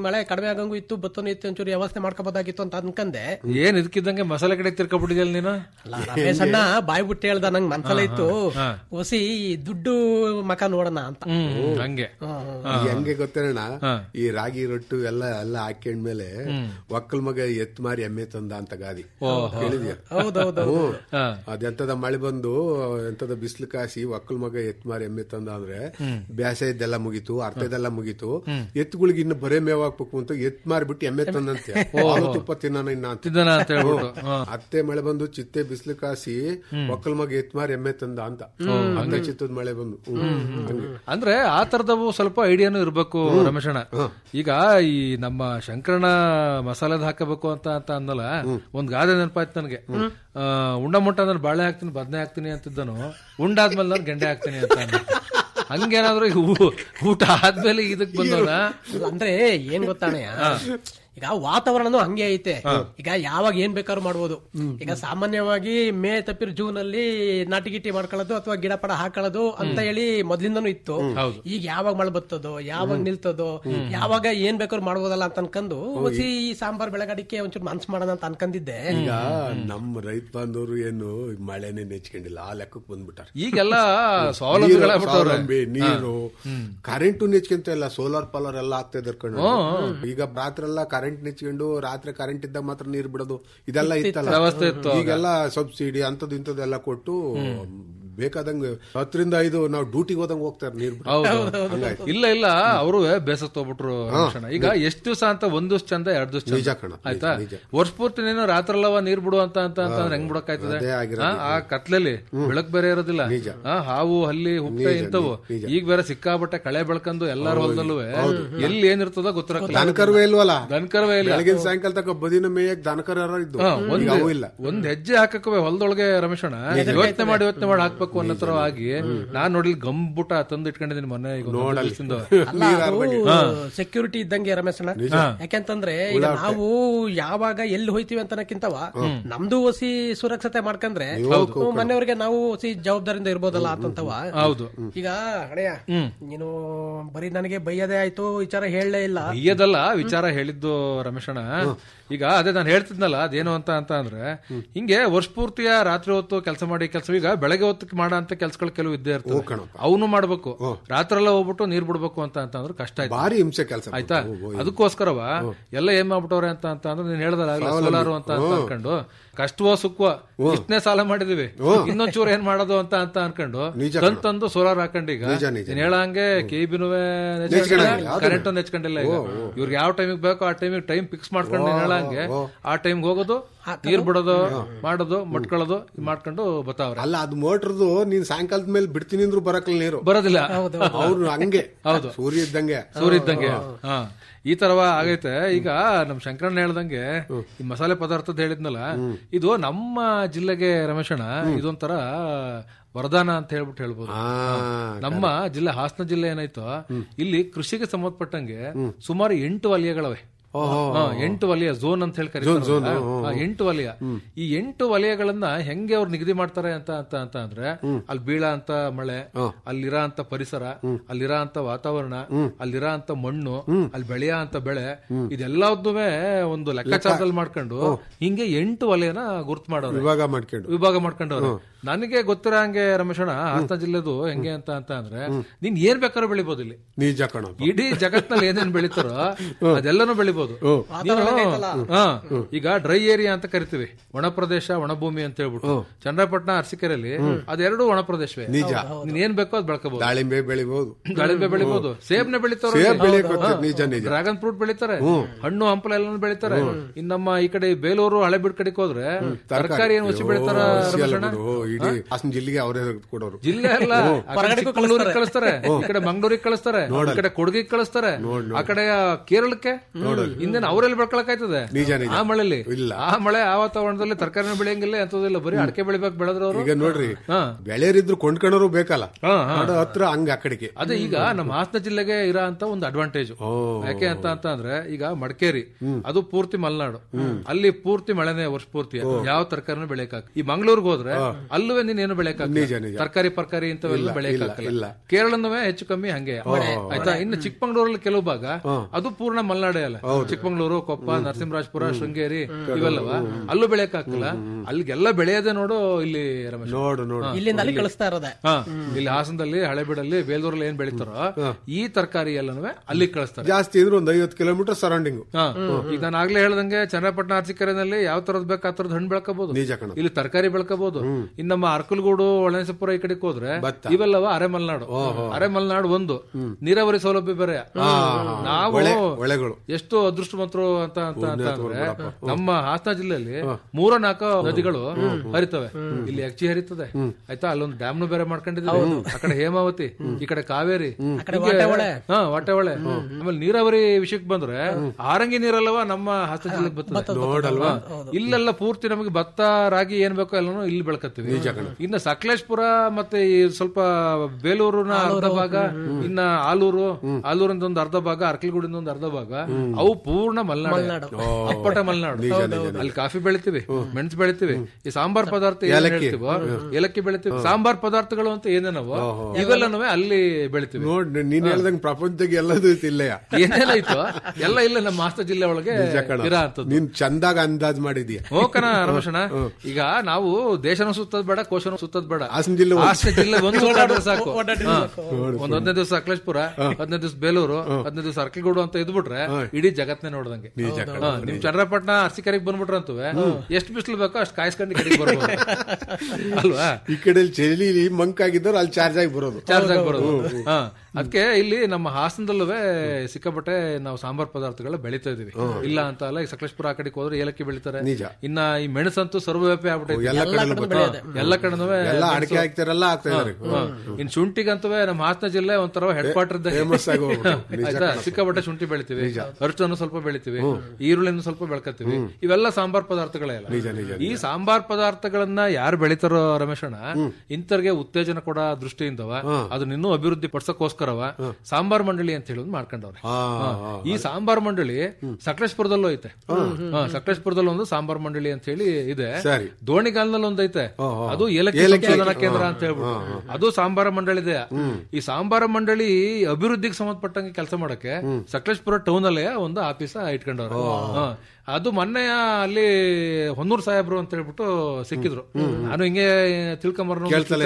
ಆಗಂಗು ಇತ್ತು ಬತ್ತನು ಇತ್ತು ಒಂಚೂರು ವ್ಯವಸ್ಥೆ ಮಾಡ್ಕೋಬೋದಾಗಿತ್ತು ಅಂತ ಅನ್ಕಂದೆ ಏನ್ ಇದಕ್ಕಿದ್ದಂಗೆ ಮಸಾಲೆ ಕಡೆ ತಿರ್ಕೊಬಿಟ್ಟಿದ್ಯಲ್ಲ ನೀನು ಅಲ್ಲ ರಮೇಶ್ ಅಣ್ಣ ಬಾಯ್ ಬಿಟ್ಟು ಹೇಳ್ದ ನಂಗ್ ಮನ್ಸಲ್ಲ ಇತ್ತು ಹೊಸಿ ದುಡ್ಡು ಮಕ ನೋಡೋಣ ಅಂತ ಹ್ಮ್ ಹಂಗೆ ಈ ಹೆಂಗೆ ಗೊತ್ತೇನಣ್ಣ ಈ ರಾಗಿ ರೊಟ್ಟು ಎಲ್ಲ ಎಲ್ಲ ಹಾಕೊಂಡ್ಮೇಲೆ ಒಕ್ಕಲ್ ಮಗ ಎತ್ ಮಾರಿ ಎಮ್ಮೆ ತಂದ ಅಂತ ಗಾದಿ ಕೇಳಿದ್ಯಾ ಹೌದೌದು ಹ್ಮ್. ಹಾ. ಅದೆಂತದ ಮಳೆ ಬಂದು ಎಂತದ ಬಿಸಿಲು ಕಾಸಿ ಒಕ್ಕಲ್ ಮಗ ಎತ್ ಮಾರಿ ಎಮ್ಮೆ ತಂದ ಅಂದ್ರೆ ಬ್ಯಾಸೆದ್ದೆಲ್ಲ ಮುಗೀತು ಅರ್ಥದೆಲ್ಲ ಮುಗೀತು ಎತ್ತುಗಳಿಗೆ ಇನ್ನು ಬರೇ ಮೇವ್ ಹಾಕ್ಬೇಕು ಅಂತ ಎತ್ ಮಾರ್ಬಿಟ್ಟು ಎಮ್ಮೆ ತಂದಂತೆ ಹಾಲು ತುಪ್ಪ ತಿನ್ನೋಣ ಇನ್ನ ಅಂತ ತಿದ್ದನ ಅಂತ ಹೇಳ್ಬಿಟ್ಟು ಹಾ. ಅತ್ತೆ ಮಳೆ ಬಂದು ಚಿತ್ತೆ ಬಿಸಿಲು ಕಾಸಿ ಒಕ್ಕಲ್ ಮಗ ಎತ್ ಮಾರಿ ಎಮ್ಮೆ ತಂದ ಅಂತ ಅಂತ ಚಿತ್ತದ ಮಳೆ ಬಂದು ಹ್ಮ್. ಹಂಗೆ. ಅಂದ್ರೆ ಆ ತರದವು ಸ್ವಲ್ಪ ಐಡಿಯಾನು ಇರ್ಬೇಕು ರಮೇಶಣ್ಣ ಈಗ ಈ ನಮ್ಮ ಶಂಕರಣ ಮಸಾಲೆದ್ ಹಾಕಬೇಕು ಅಂತ ಅಂತ ಅಂದಲ್ಲ ಒಂದ್ ಗಾದೆ ನೆನಪಾಯ್ತು ನನಗೆ ಆ, ಉಂಡ ಮುಟ್ಟ ನಾನು ಬಾಳೆ ಹಾಕ್ತೀನಿ ಬದನೆ ಹಾಕ್ತೀನಿ ಅಂತಿದ್ದನು ಉಂಡಾದ್ಮೇಲೆ ನಾನು ಗೆಂಡೆ ಹಾಕ್ತೀನಿ ಅಂತ ಅಂದ. ಹಂಗೇನಾದ್ರು ಈಗ ಊ- ಊಟ ಆದ್ಮೇಲೆ ಇದಕ್ ಬಂದವನ ಅಲ್ಲ, ಅಂದ್ರೆ ಏನ್ ಗೊತ್ತಾಣಯ್ಯ ಈಗ ವಾತಾವರಣನೂ ಹಂಗೆ ಐತೆ ಈಗ ಯಾವಾಗ ಏನ್ ಬೇಕಾದ್ರೂ ಮಾಡ್ಬೋದು ಈಗ ಸಾಮಾನ್ಯವಾಗಿ ಮೇ ತಪ್ಪಿರ ಜೂನ್ ಅಲ್ಲಿ ನಾಟಿ ಗಿಟಿ ಮಾಡ್ಕೊಳ್ಳೋದು ಅಥವಾ ಗಿಡ ಪಡ ಹಾಕೊಳ್ಳೋದು ಅಂತ ಹೇಳಿ ಮೊದ್ಲಿಂದನೂ ಇತ್ತು ಈಗ ಯಾವಾಗ ಮಳೆ ಬರ್ತದೋ ಯಾವಾಗ ನಿಲ್ತದೋ ಯಾವಾಗ ಏನ್ ಬೇಕಾದ್ರೂ ಮಾಡ್ಬೋದಲ್ಲ ಅಂತ ಅನ್ಕೊಂಡು ಹೊಸಿ ಈ ಸಾಂಬಾರ್ ಬೆಳಗಡಿಕೆ ಒಂಚೂರು ಮನ್ಸ್ ಮಾಡೋಣ ಅಂತ ಅನ್ಕೊಂಡಿದ್ದೆ ಈಗ ನಮ್ಮ ರೈತ ಬಾಂಧವರು ಏನು ಮಳೆನೆ ನೆಚ್ಕೊಂಡಿಲ್ಲ ಆ ಲೆಕ್ಕಕ್ಕೆ ಬಂದ್ಬಿಟ್ಟಾರ ಈಗೆಲ್ಲ ನೀರು, ಸವಲತ್ತುಗಳಾಗ್ಬಿಟ್ಟವ್ರೆ ಸ್ವಾವಲಂಬಿ, ನೀರು ಕರೆಂಟು ನೆಚ್ಕೊಂತ ಇಲ್ಲ ಸೋಲಾರ್ ಪಾಲರ್ ಎಲ್ಲ ಆಗ್ತಾ ಇದಾರೆ ಕಣ್ಣು ಈಗ ರಾತ್ರಿ ಎಲ್ಲ ಕರೆಂಟ್ ನೆಚ್ಕೊಂಡು ರಾತ್ರಿ ಕರೆಂಟ್ ಇದ್ದಾಗ ಮಾತ್ರ ನೀರು ಬಿಡೋದು ಇದೆಲ್ಲ ಇತ್ತಲ್ಲ ವ್ಯವಸ್ಥೆ ಇತ್ತು ಈಗೆಲ್ಲ ಸಬ್ಸಿಡಿ ಅಂತದ್ದು ಇಂಥದ್ದೆಲ್ಲ ಕೊಟ್ಟು ಬೇಕಾದಂಗ ಹತ್ತರಿಂದ ಐದು ನಾವು ಡ್ಯೂಟಿಗೆ ಹೋದಂಗ ಹೋಗ್ತಾರೆ ನೀರು ಹೌದು ಇಲ್ಲ ಇಲ್ಲ ಅವರು ಬೇಸತ್ ಹೋಗ್ಬಿಟ್ರು ರಮೇಶಣ್ಣ. ಈಗ ಎಷ್ಟು ದಿವಸ ಅಂತ ಒಂದ್ ದಿವಸ ಚಂದ ಎರಡ್ ದಿವಸ ನಿಜ ಕಣ, ನಿಜ, ಆಯ್ತಾ ನಿಜ. ವರ್ಷ ಪೂರ್ತಿ ನೀನು ರಾತ್ರಲ್ಲವ ನೀರ್ ಬಿಡು ಅಂತ ಅಂತ ಅಂತಂದ್ರೆ ಹೆಂಗ್ ಬಿಡಕ್ಕಾಯ್ತದೆ ಅದೇ ಆಗಿರೋದು. ಆ, ಆ ಕತ್ಲಲ್ಲಿ ಬೆಳಕ್ ಬೇರೆ ಇರೋದಿಲ್ಲ ಆ, ಹಾವು ಹಲ್ಲಿ ಹುಪ್ಪ ಇಂತವು ಈಗ ಬೇರೆ ಸಿಕ್ಕಾಬಟ್ಟೆ ಕಳೆ ಬೆಳ್ಕಂದು ಎಲ್ಲಾರ ಹೊಲದಲ್ಲೂ ಎಲ್ಲಿ ಏನಿರ್ತದೋ ಗೊತ್ತಿರಕ್ಕಿಲ್ಲ ದನಕರುವೆ ಇಲ್ವಲ್ಲ ದನಕರವೇ ಇಲ್ಲ ಬೆಳಗಿನ ಸಾಯಂಕಾಲ ತಕ್ಕ ಬದಿನ ಮೇಯಕ್ ದನಕರ ಯಾರೋ ಇದ್ದು ಈಗ ಅವು ಇಲ್ಲ ಒಂದ್ ಹೆಜ್ಜೆ ಹಾಕಕ್ಕೆ ಹೊಲದೊಳಗೆ ರಮೇಶಣ್ಣ ಯೋಚನೆ ಮಾಡಿ ಯೋಚನೆ ಮಾಡಿ ಹಾಕ್ಬೇಕು ಅನ್ನೋ ತರ ಆಗಿ ನಾನ್ ನೋಡಿ ಗಂಬುಟ ತಂದು ಇಟ್ಕೊಂಡಿದ್ದೀನಿ ಮೊನ್ನೆ ಈಗ ಒಂದ್ ಹತ್ತು ದಿವ್ಸದಿಂದ. ಅಲ್ಲ ಸೆಕ್ಯೂರಿಟಿ ಇದ್ದಂಗೆ ರಮೇಶ್ ಅಣ್ಣ ಯಾಕೆಂತಂದ್ರೆ ಈಗ ನಾವು ಯಾವಾಗ ಎಲ್ಲಿ ಹೋಯ್ತಿವಿ ಅಂತನಕ್ಕಿಂತವ ನಮ್ದು ಹೊಸಿ ಸುರಕ್ಷತೆ ಮಾಡ್ಕಂದ್ರೆ ಮನೆಯವ್ರಿಗೆ ನಾವು ಹೊಸಿ ಜವಾಬ್ದಾರಿಯಿಂದ ಇರ್ಬೋದಲ್ಲ ಅಂತಂತವ ಹೌದು ಈಗ ಹಣೆಯ ನೀನು ಬರೀ ನನಗೆ ಬೈಯದೇ ಆಯ್ತು ವಿಚಾರ ಹೇಳಲೇ ಇಲ್ಲ ಬೈಯದಲ್ಲ ವಿಚಾರ ಹೇಳಿದ್ದು ರಮೇಶಣ್ಣ ಈಗ ಅದೇ ನಾನು ಹೇಳ್ತಿದ್ನಲ್ಲ ಅದೇನು ಅಂತ ಅಂತ ಅಂದ್ರೆ ಹಿಂಗೆ ವರ್ಷ ಪೂರ್ತಿಯ ರಾತ್ರಿ ಹೊತ್ತು ಕೆಲಸ ಮಾಡಿ ಕೆಲಸ ಈಗ ಬೆಳಗ್ಗೆ ಹೊತ್ತು ಮಾಡೋ ಅಂತ ಕೆಲ್ಸಗಳು ಕೆಲವು ಇದ್ದೇ ಇರ್ತವೆ ಅವನು ಮಾಡ್ಬೇಕು ರಾತ್ರೆಲ್ಲ ಹೋಗ್ಬಿಟ್ಟು ನೀರ್ ಬಿಡ್ಬೇಕು ಅಂತ ಅಂತ ಅಂದ್ರೆ ಕಷ್ಟ ಆಯ್ತು ಭಾರಿ ಹಿಂಸೆ ಕೆಲಸ ಆಯ್ತಾ ಅದಕ್ಕೋಸ್ಕರವ ಎಲ್ಲ ಏನ್ ಮಾಡ್ಬಿಟ್ಟವ್ರೆ ಅಂತ ಅಂತ ಅಂದ್ರೆ ನೀನ್ ಹೇಳ್ದಲ್ಲ ಸೋಲಾರು ಅಂತ ಅಂತ ಅನ್ಕೊಂಡು ಕಷ್ಟವೋ ಸುಖವೋ ಇಷ್ಟನೇ ಸಾಲ ಮಾಡಿದೀವಿ ಇನ್ನೊಂದ್ ಚೂರು ಏನ್ ಮಾಡೋದು ಅಂತ ಅಂತ ಅನ್ಕೊಂಡು ತಂತಂದು ಸೋಲಾರ್ ಹಾಕೊಂಡು ಈಗ ನಿಜ, ನಿಜ. ನೀನ್ ಹೇಳಂಗೆ ಕೆಬಿನುವೆ ಕರೆಂಟ್ ನೆಚ್ಕೊಂಡಿಲ್ಲ ಈಗ ಇವ್ರಿಗೆ ಯಾವ ಟೈಮಿಗೆ ಬೇಕೋ ಆ ಟೈಮಿಗೆ ಟೈಮ್ ಫಿಕ್ಸ್ ಮಾಡ್ಕೊಂಡು ನೀನ್ ಹೇಳಂಗೆ ಆ ಟೈಮ್ಗೆ ಹೋಗೋದು ನೀರ್ ಬಿಡೋದು ಮಾಡೋದು ಮಟ್ಕೊಳ್ಳೋದು ಇದ್ ಮಾಡ್ಕೊಂಡು ಬತ್ತಾವ್ರೆ ಅಲ್ಲ ಅದು ಮೋಟ್ರದು ನೀನ್ ಸಾಯಂಕಾಲದ ಮೇಲೆ ಬಿಡ್ತೀನಿ ಅಂದ್ರು ಬರಕಲ್ಲ ನೀರು ಬರೋದಿಲ್ಲ ಅವ್ರು ಹಂಗೆ ಹೌದು ಸೂರ್ಯ ಇದ್ದಂಗೆ ಸೂರ್ಯ ಇದ್ದಂಗೆ ಹಾ ಈ ತರವ ಆಗೈತೆ ಈಗ ನಮ್ ಶಂಕರಣ್ಣ ಹೇಳ್ದಂಗೆ ಈ ಮಸಾಲೆ ಪದಾರ್ಥದ ಹೇಳಿದ್ನಲ್ಲ ಇದು ನಮ್ಮ ಜಿಲ್ಲೆಗೆ ರಮೇಶಣ್ಣ ಇದೊಂಥರ ವರದಾನ ಅಂತ ಹೇಳ್ಬಿಟ್ಟು ಹೇಳ್ಬೋದು ಆ ನಮ್ಮ ಜಿಲ್ಲೆ ಹಾಸನ ಜಿಲ್ಲೆ ಏನಾಯ್ತು ಇಲ್ಲಿ ಕೃಷಿಗೆ ಸಂಬಂಧಪಟ್ಟಂಗೆ ಸುಮಾರು ಎಂಟು ವಲಯಗಳವೆ ಹಾ, ಎಂಟು ವಲಯ ಝೋನ್ ಅಂತ ಹೇಳಿ ಕರೀತಾರೆ ಎಂಟು ವಲಯ ಈ ಎಂಟು ವಲಯಗಳನ್ನ ಹೆಂಗೆ ಅವ್ರು ನಿಗದಿ ಮಾಡ್ತಾರೆ ಅಂತ ಅಂತ ಅಂತ ಅಂದ್ರೆ ಅಲ್ಲಿ ಬೀಳ ಅಂತ ಮಳೆ ಅಲ್ಲಿರೋ ಅಂತ ಪರಿಸರ ಅಲ್ಲಿರೋ ಅಂತ ವಾತಾವರಣ ಅಲ್ಲಿರೋ ಅಂತ ಮಣ್ಣು ಅಲ್ಲಿ ಬೆಳೆಯ ಅಂತ ಬೆಳೆ ಇದೆಲ್ಲದನ್ನೂ ಒಂದು ಲೆಕ್ಕಾಚಾರದಲ್ಲಿ ಮಾಡ್ಕೊಂಡು ಹಿಂಗೆ ಎಂಟು ವಲಯನ ಗುರ್ತು ಮಾಡೋರು ವಿಭಾಗ ಮಾಡ್ಕೊಂಡು ವಿಭಾಗ ಮಾಡ್ಕೊಂಡವ್ರೆ ನನಗೆ ಗೊತ್ತಿರೋ ಹಂಗೆ ರಮೇಶಣ್ಣ ಹಾಸನ ಜಿಲ್ಲೆದು ಹೆಂಗೆ ಅಂತ ಅಂತ ಅಂದ್ರೆ ನೀನ್ ಏನ್ ಬೇಕಾದ್ರೂ ಬೆಳಿಬೋದು ಇಲ್ಲಿ ನಿಜ ಕಣ ಇಡೀ ಜಗತ್ನಲ್ಲಿ ಏನೇನ್ ಬೆಳಿತಾರೋ ಅದೆಲ್ಲನೂ ಬೆಳಿಬಹುದು ನೀನು ಹಾ, ಈಗ ಡ್ರೈ ಏರಿಯಾ ಅಂತ ಕರಿತೀವಿ ಒಣ ಪ್ರದೇಶ ಒಣ ಭೂಮಿ ಅಂತ ಹೇಳ್ಬಿಟ್ಟು ಚನ್ನರಾಯಪಟ್ಟಣ ಅರಸೀಕೆರೆಯಲ್ಲಿ ಅದೆರಡು ಒಣ ಪ್ರದೇಶವೇ ನಿಜ. ನೀನ್ ಏನ್ ಬೇಕೋ ಅದ್ ಬೆಳ್ಕೋಬಹುದು ದಾಳಿಂಬೆ ಬೆಳಿಬಹುದು ದಾಳಿಂಬೆ ಬೆಳಿಬಹುದು ಸೇಬ್ನೆ ಬೆಳಿತಾರ ಸೇಬ್ ಬೆಳೆಯಕ್ ಗೊತ್ತಿದೆ, ನಿಜ ನಿಜ ಡ್ರ್ಯಾಗನ್ ಫ್ರೂಟ್ ಬೆಳಿತಾರೆ ಹಣ್ಣು ಹಂಪಲ ಎಲ್ಲ ಬೆಳಿತಾರೆ ಇನ್ ನಮ್ಮ ಈ ಕಡೆ ಬೇಲೂರು ಹಳೆಬೀಡ್ ಕಡೆಗೆ ಹೋದ್ರೆ ತರಕಾರಿ ಏನು ಹೊಸಿ ಬೆಳಿತಾರ ಹಸಿ ಅಲ್ಲ ರಮೇಶಣ್ಣ? ಬಿಡು, ಇಡೀ ಹಾಸನ ಜಿಲ್ಲೆಗೆ ಅವರೇ ಕೊಡೋರು ಜಿಲ್ಲೆ ಅಲ್ಲ ಆ ಕಡೆ ಚಿಕ್ಕಮಗಳೂರಿಗೆ ಕಳಿಸ್ತಾರೆ ಈ ಕಡೆ ಮಂಗಳೂರಿಗೆ ಕಳಿಸ್ತಾರೆ ಈ ಕಡೆ ಕೊಡಗಿಗೆ ಕಳಿಸ್ತಾರೆ ಆ ಕಡೆ ಕೇರಳಕ್ಕೆ ಹಿಂದಿನ ಅವರೆಲ್ಲಿ ಬೆಳ್ಕೊಳಕಾಯ್ತದೆ ನಿಜ, ನಿಜ. ಆ ಮಳೆಲಿ ಇಲ್ಲ. ಆ ಮಳೆ ಆ ವಾತಾವರಣದಲ್ಲಿ ತರಕಾರಿನ ಬೆಳೆಯಂಗಿಲ್ಲ ಎಂತದಿಲ್ಲ ಬರೀ ಅಡಕೆ ಬೆಳಿಬೇಕು ಬೆಳೆದ್ರು ಅವರು ಈಗ ನೋಡ್ರಿ ಹಾ. ಬೆಳೆಯರಿದ್ರು ಕೊಂಡ್ಕೊಂಡರು ಬೇಕಲ್ಲ ಹಾ, ಹಾ. ಅದು ಹತ್ರ ಹಂಗ ಆ ಕಡೆಗೆ ಅದೇ ಈಗ ನಮ್ಮ ಹಾಸನ ಜಿಲ್ಲೆಗೆ ಇರೋ ಅಂತ ಒಂದು ಅಡ್ವಾಂಟೇಜ್ ಯಾಕೆ ಅಂತ ಅಂತ ಅಂದ್ರೆ ಈಗ ಮಡಿಕೇರಿ ಅದು ಪೂರ್ತಿ ಮಲೆನಾಡು ಅಲ್ಲಿ ಪೂರ್ತಿ ಮಳೆನೇ ವರ್ಷ ಪೂರ್ತಿ ಯಾವ ತರಕಾರಿನೂ ಬೆಳೆಯಕಾಗ ಈ ಮಂಗಳೂರಿಗೆ ಹೋದ್ರೆ ಅಲ್ಲೂ ನೀನ್ ಏನು ಬೆಳೆಯಕಾಗ ನಿಜ, ನಿಜ. ತರಕಾರಿ ಪರ್ಕಾರಿ ಇಂಥವೆಲ್ಲ ಬೆಳೆಯಕಾಗಲ್ಲ ಇಲ್ಲ. ಕೇರಳನೂ ಹೆಚ್ಚು ಕಮ್ಮಿ ಹಂಗೆ ಆಯ್ತಾ ಇನ್ನು ಚಿಕ್ಕಮಂಗ್ಳೂರಲ್ಲಿ ಕೆಲವು ಭಾಗ ಅದು ಪೂರ್ಣ ಮಲೆನಾಡೇ ಅಲ್ಲ ಚಿಕ್ಕಮಂಗ್ಳೂರು ಕೊಪ್ಪ ನರಸಿಂಹರಾಜಪುರ ಶೃಂಗೇರಿ ಇವೆಲ್ಲವ ಅಲ್ಲೂ ಬೆಳೆಯಕ್ ಆಗ್ತಿಲ್ಲ ಅಲ್ಲಿಗೆಲ್ಲ ಬೆಳೆಯದೆ ನೋಡು ಇಲ್ಲಿ ರಮೇಶ್ ನೋಡು ನೋಡು ಇಲ್ಲಿಂದ ಅಲ್ಲಿ ಕಳಿಸ್ತಾ ಇರೋದೆ ಹಾ ಇಲ್ಲಿ ಹಾಸನದಲ್ಲಿ ಹಳೆಬೀಡಲ್ಲಿ ಬೇಲೂರಲ್ಲಿ ಏನ್ ಬೆಳಿತಾರೋ ಈ ತರಕಾರಿ ಎಲ್ಲನೂ ಅಲ್ಲಿ ಕಳಿಸ್ತಾರೆ ಜಾಸ್ತಿ ಅಂದ್ರೆ ಒಂದ್ ಐವತ್ತು ಕಿಲೋಮೀಟರ್ ಸರೌಂಡಿಂಗ್ ಹಾ ಈಗ ನಾನು ಆಗ್ಲೇ ಹೇಳ್ದಂಗೆ ಚನ್ನಪಟ್ಟಣ ಅರಸಿಕೆರೆನಲ್ಲಿ ಯಾವ ತರದ್ ಬೇಕು ಆ ತರದ್ ಹಣ್ಣು ಬೆಳ್ಕೋಬಹುದು ನಿಜ ಕಣ ಇಲ್ಲಿ ತರಕಾರಿ ಬೆಳ್ಕೋಬಹುದು ಇನ್ ನಮ್ಮ ಅರ್ಕಲ್ಗೂಡು ಒಳನೇಸಪುರ ಈ ಕಡೆಗೆ ಹೋದ್ರೆ ಭತ್ತ. ಇವೆಲ್ಲವ ಅರೆ ಮಲೆನಾಡು ಅರೆ ಮಲೆನಾಡು ಒಂದು ನೀರಾವರಿ ಸೌಲಭ್ಯ ಬೇರೆ ನಾವು ಒಳೆ ಒಳೆಗಳು ಎಷ್ಟು ಅದೃಷ್ಟವಂತರು ಅಂತ ಅಂತ ಅಂತ ಅಂದ್ರೆ ನಮ್ಮ ಹಾಸನ ಜಿಲ್ಲೆಯಲ್ಲಿ ಮೂರ ನಾಲ್ಕು ನದಿಗಳು ಹರಿತವೆ ಇಲ್ಲಿ ಅಚ್ಚಿ ಹರಿತದೆ ಆಯ್ತಾ ಅಲ್ಲೊಂದು ಡ್ಯಾಮ್ನು ಬೇರೆ ಮಾಡ್ಕೊಂಡಿದ್ದೀವಿ ಆ ಕಡೆ ಹೇಮಾವತಿ ಈ ಕಡೆ ಕಾವೇರಿ ಹೀಗೆ- ಹಾ ವಾಟೆಹೊಳೆ ಆಮೇಲೆ ನೀರಾವರಿ ವಿಷಯಕ್ಕೆ ಬಂದ್ರೆ ಆರಂಗಿ ನೀರಲ್ಲವ ನಮ್ಮ ಹಾಸನ ಜಿಲ್ಲೆಗೆ ಬರ್ತದೆ ನೋಡಲ್ವಾ ಇಲ್ಲೆಲ್ಲ ಪೂರ್ತಿ ನಮಗೆ ಭತ್ತ ರಾಗಿ ಏನ್ ಬೇಕೋ ಎಲ್ಲಾನು ಇಲ್ಲಿ ಬೆಳ್ಕತ್ತೀವಿ ಇನ್ನ ಸಕಲೇಶ್ಪುರ ಮತ್ತೆ ಈ ಸ್ವಲ್ಪ ಬೇಲೂರಿನ ಅರ್ಧ ಭಾಗ ಇನ್ನ ಆಲೂರು ಆಲೂರಿಂದ ಒಂದು ಅರ್ಧ ಭಾಗ ಅರ್ಕಲ್ಗೂಡಿಂದ ಒಂದು ಅರ್ಧ ಭಾಗ ಅವು ಪೂರ್ಣ ಮಲೆನಾಡು ಅಪ್ಪಟ ಮಲೆನಾಡು ಅಲ್ಲಿ ಕಾಫಿ ಬೆಳಿತೀವಿ ಮೆಣಸು ಬೆಳಿತೀವಿ ಈ ಸಾಂಬಾರ್ ಪದಾರ್ಥ ಏನ್ ಹೇಳ್ತೀವೋ ಏಲಕ್ಕಿ ಬೆಳಿತೀವಿ ಸಾಂಬಾರ್ ಪದಾರ್ಥಗಳು ಅಂತ ಏನೇನವ ಇವೆಲ್ಲನೂ ಅಲ್ಲಿ ಬೆಳಿತೀವಿ ನೋಡ್ ನೀನ್ ಹೇಳ್ದಂಗ್ ಪ್ರಪಂಚದಾಗ ಎಲ್ಲದೂ ಐತಿ ಇಲ್ಲೆಯ ಏನೇನಾಯ್ತು ಎಲ್ಲ ಇಲ್ಲ ನಮ್ಮ ಹಾಸನ ಜಿಲ್ಲೆ ಒಳಗೆ ಇರೋ ಅಂತದ್ದು ನೀನ್ ಚಂದಾಗ ಅಂದಾಜ್ ಮಾಡಿದೀಯ ಹೋಕನ ರಮೇಶಣ್ಣ ಈಗ ನಾವು ದೇಶನೂ ಸುತ್ತದ್ ಬೇಡ ಕೋಶನೂ ಸುತ್ತದ್ ಬೇಡ ಹಾಸನ ಜಿಲ್ಲೆ ಒಂದ್- ಹಾಸನ ಜಿಲ್ಲೆ ಒಂದು ಸುತ್ತಾಡಿದ್ರೆ ಸಾಕು ಹಾ. ಒಂದ್ ಹದಿನೈದು ದಿವಸ ಅಕ್ಲೇಶ್ಪುರ ಹದಿನೈದು ದಿವಸ ಬೇಲೂರು ಹದಿನೈದು ದಿವಸ ಅರ್ಕಲ್ಗೂಡು ಅಂತ ಇದ್ಬಿಟ್ರೆ ಇಡೀ ಜಗತ್ನೇ ನೋಡ್ದಂಗೆ ಹಾ, ನಿಮ್ ಚಂದ್ರಪಟ್ಟಣ ಅರಸಿಕೆರೆಗೆ ಬಂದ್ಬಿಟ್ರಂತೂ ಎಷ್ಟು ಬಿಸಿಲು ಬೇಕೋ ಅಷ್ಟು ಕಾಯಿಸ್ಕೊಂಡು ಈ ಕಡೆಗೆ ಬರ್ಬೋದು ಅಲ್ವಾ ಈ ಕಡೆ ಚಳಿ ಮಂಕ್ ಆಗಿದ್ದವ್ರು ಅಲ್ಲಿ ಚಾರ್ಜ್ ಆಗಿ ಬರೋದು ಚಾರ್ಜ್ ಆಗಿ ಬರೋದು ಹಾ ಅದಕ್ಕೆ ಇಲ್ಲಿ ನಮ್ಮ ಹಾಸನದಲ್ಲೂ ಸಿಕ್ಕಾಪಟ್ಟೆ ನಾವು ಸಾಂಬಾರ್ ಪದಾರ್ಥಗಳ ಬೆಳಿತಾ ಇದೀವಿ ಇಲ್ಲ ಅಂತ ಅಲ್ಲ ಈ ಸಕಲೇಶ್ಪುರ ಆ ಕಡೆಗೆ ಹೋದ್ರೆ ಏಲಕ್ಕಿ ಬೆಳಿತಾರೆ ನಿಜ. ಇನ್ನ ಈ ಮೆಣಸಂತೂ ಸರ್ವವ್ಯಾಪಿ ಆಗ್ಬಿಟ್ಟೈತೆ ಎಲ್ಲ ಕಡೆ ಬರ್ತದೆ. ಎಲ್ಲ ಕಡೆನೂ ಎಲ್ಲ ಅಡಿಕೆ ಹಾಕ್ತಾರಲ್ಲ ಆಗ್ತಾ ಇದಾರೆ ಇನ್ ಶುಂಠಿಗಂತೂ ನಮ್ಮ ಹಾಸನ ಜಿಲ್ಲೆ ಒಂಥರ ಹೆಡ್ ಕ್ವಾರ್ಟರ್ ಫೇಮಸ್ ಆಗಿ ಹೋಗ್ಬಿಟ್ಟು. ನಿಜ ಆಯ್ತಾ ಸಿಕ್ಕಾಪಟ್ಟೆ ಶುಂಠಿ ಬೆಳಿತೀವಿ ಅರಿಶಿನ ಸ್ವಲ್ಪ ಬೆಳಿತೀವಿ ಈರುಳ್ಳಿನ ಸ್ವಲ್ಪ ಬೆಳ್ಕತ್ತೀವಿ ಇವೆಲ್ಲ ಸಾಂಬಾರ್ ಪದಾರ್ಥಗಳೇ ಅಲ್ಲ ಈ ಸಾಂಬಾರ್ ಪದಾರ್ಥಗಳನ್ನ ಯಾರು ಬೆಳಿತಾರೋ ರಮೇಶಣ್ಣ ಇಂಥವ್ರಿಗೆ ಉತ್ತೇಜನ ಕೊಡೋ ದೃಷ್ಟಿಯಿಂದವ ಅದನ್ನ ಇನ್ನೂ ಅಭಿವೃದ್ಧಿ ಪಡಿಸಕ್ಕೋಸ್ಕರವ ಸಾಂಬಾರ್ ಮಂಡಳಿ ಅಂತ ಹೇಳಿ ಒಂದ್ ಮಾಡ್ಕೊಂಡವ್ರೆ ಹಾ, ಹಾ. ಈ ಸಾಂಬಾರ್ ಮಂಡಳಿ ಸಕಲೇಶ್ಪುರದಲ್ಲೂ ಐತೆ ಹಾ, ಸಕಲೇಶ್ಪುರದಲ್ಲಿ ಒಂದು ಸಾಂಬಾರ್ ಮಂಡಳಿ ಅಂತ ಹೇಳಿ ಇದೆ ಸರಿ ದೋಣಿಗಾಲ್ನಲ್ಲಿ ಒಂದ್ ಐತೆ ಅದು ಏಲಕ್ಕಿ ಸಂಶೋಧನಾ ಕೇಂದ್ರ ಅಂತ ಹೇಳ್ಬಿಟ್ಟು ಅದು ಸಾಂಬಾರ ಮಂಡಳಿ ಇದೆ ಈ ಸಾಂಬಾರ ಮಂಡಳಿ ಅಭಿವೃದ್ಧಿಗೆ ಸಂಬಂಧಪಟ್ಟಂಗೆ ಕೆಲಸ ಮಾಡಕ್ಕೆ ಸಕಲೇಶ್ಪುರ ಟೌನ್ ಅಲ್ಲೇ ಒಂದು ಆಫೀಸ್ ಇಟ್ಕೊಂಡವ್ರೆ ಹಾ. ಅದು ಮೊನ್ನೆ ಅಲ್ಲಿ ಹೊನ್ನೂರ್ ಸಾಹೇಬ್ರು ಅಂತ ಹೇಳ್ಬಿಟ್ಟು ಸಿಕ್ಕಿದ್ರು ನಾನು ಹಿಂಗೆ ತಿಳ್ಕೊಂಬರ್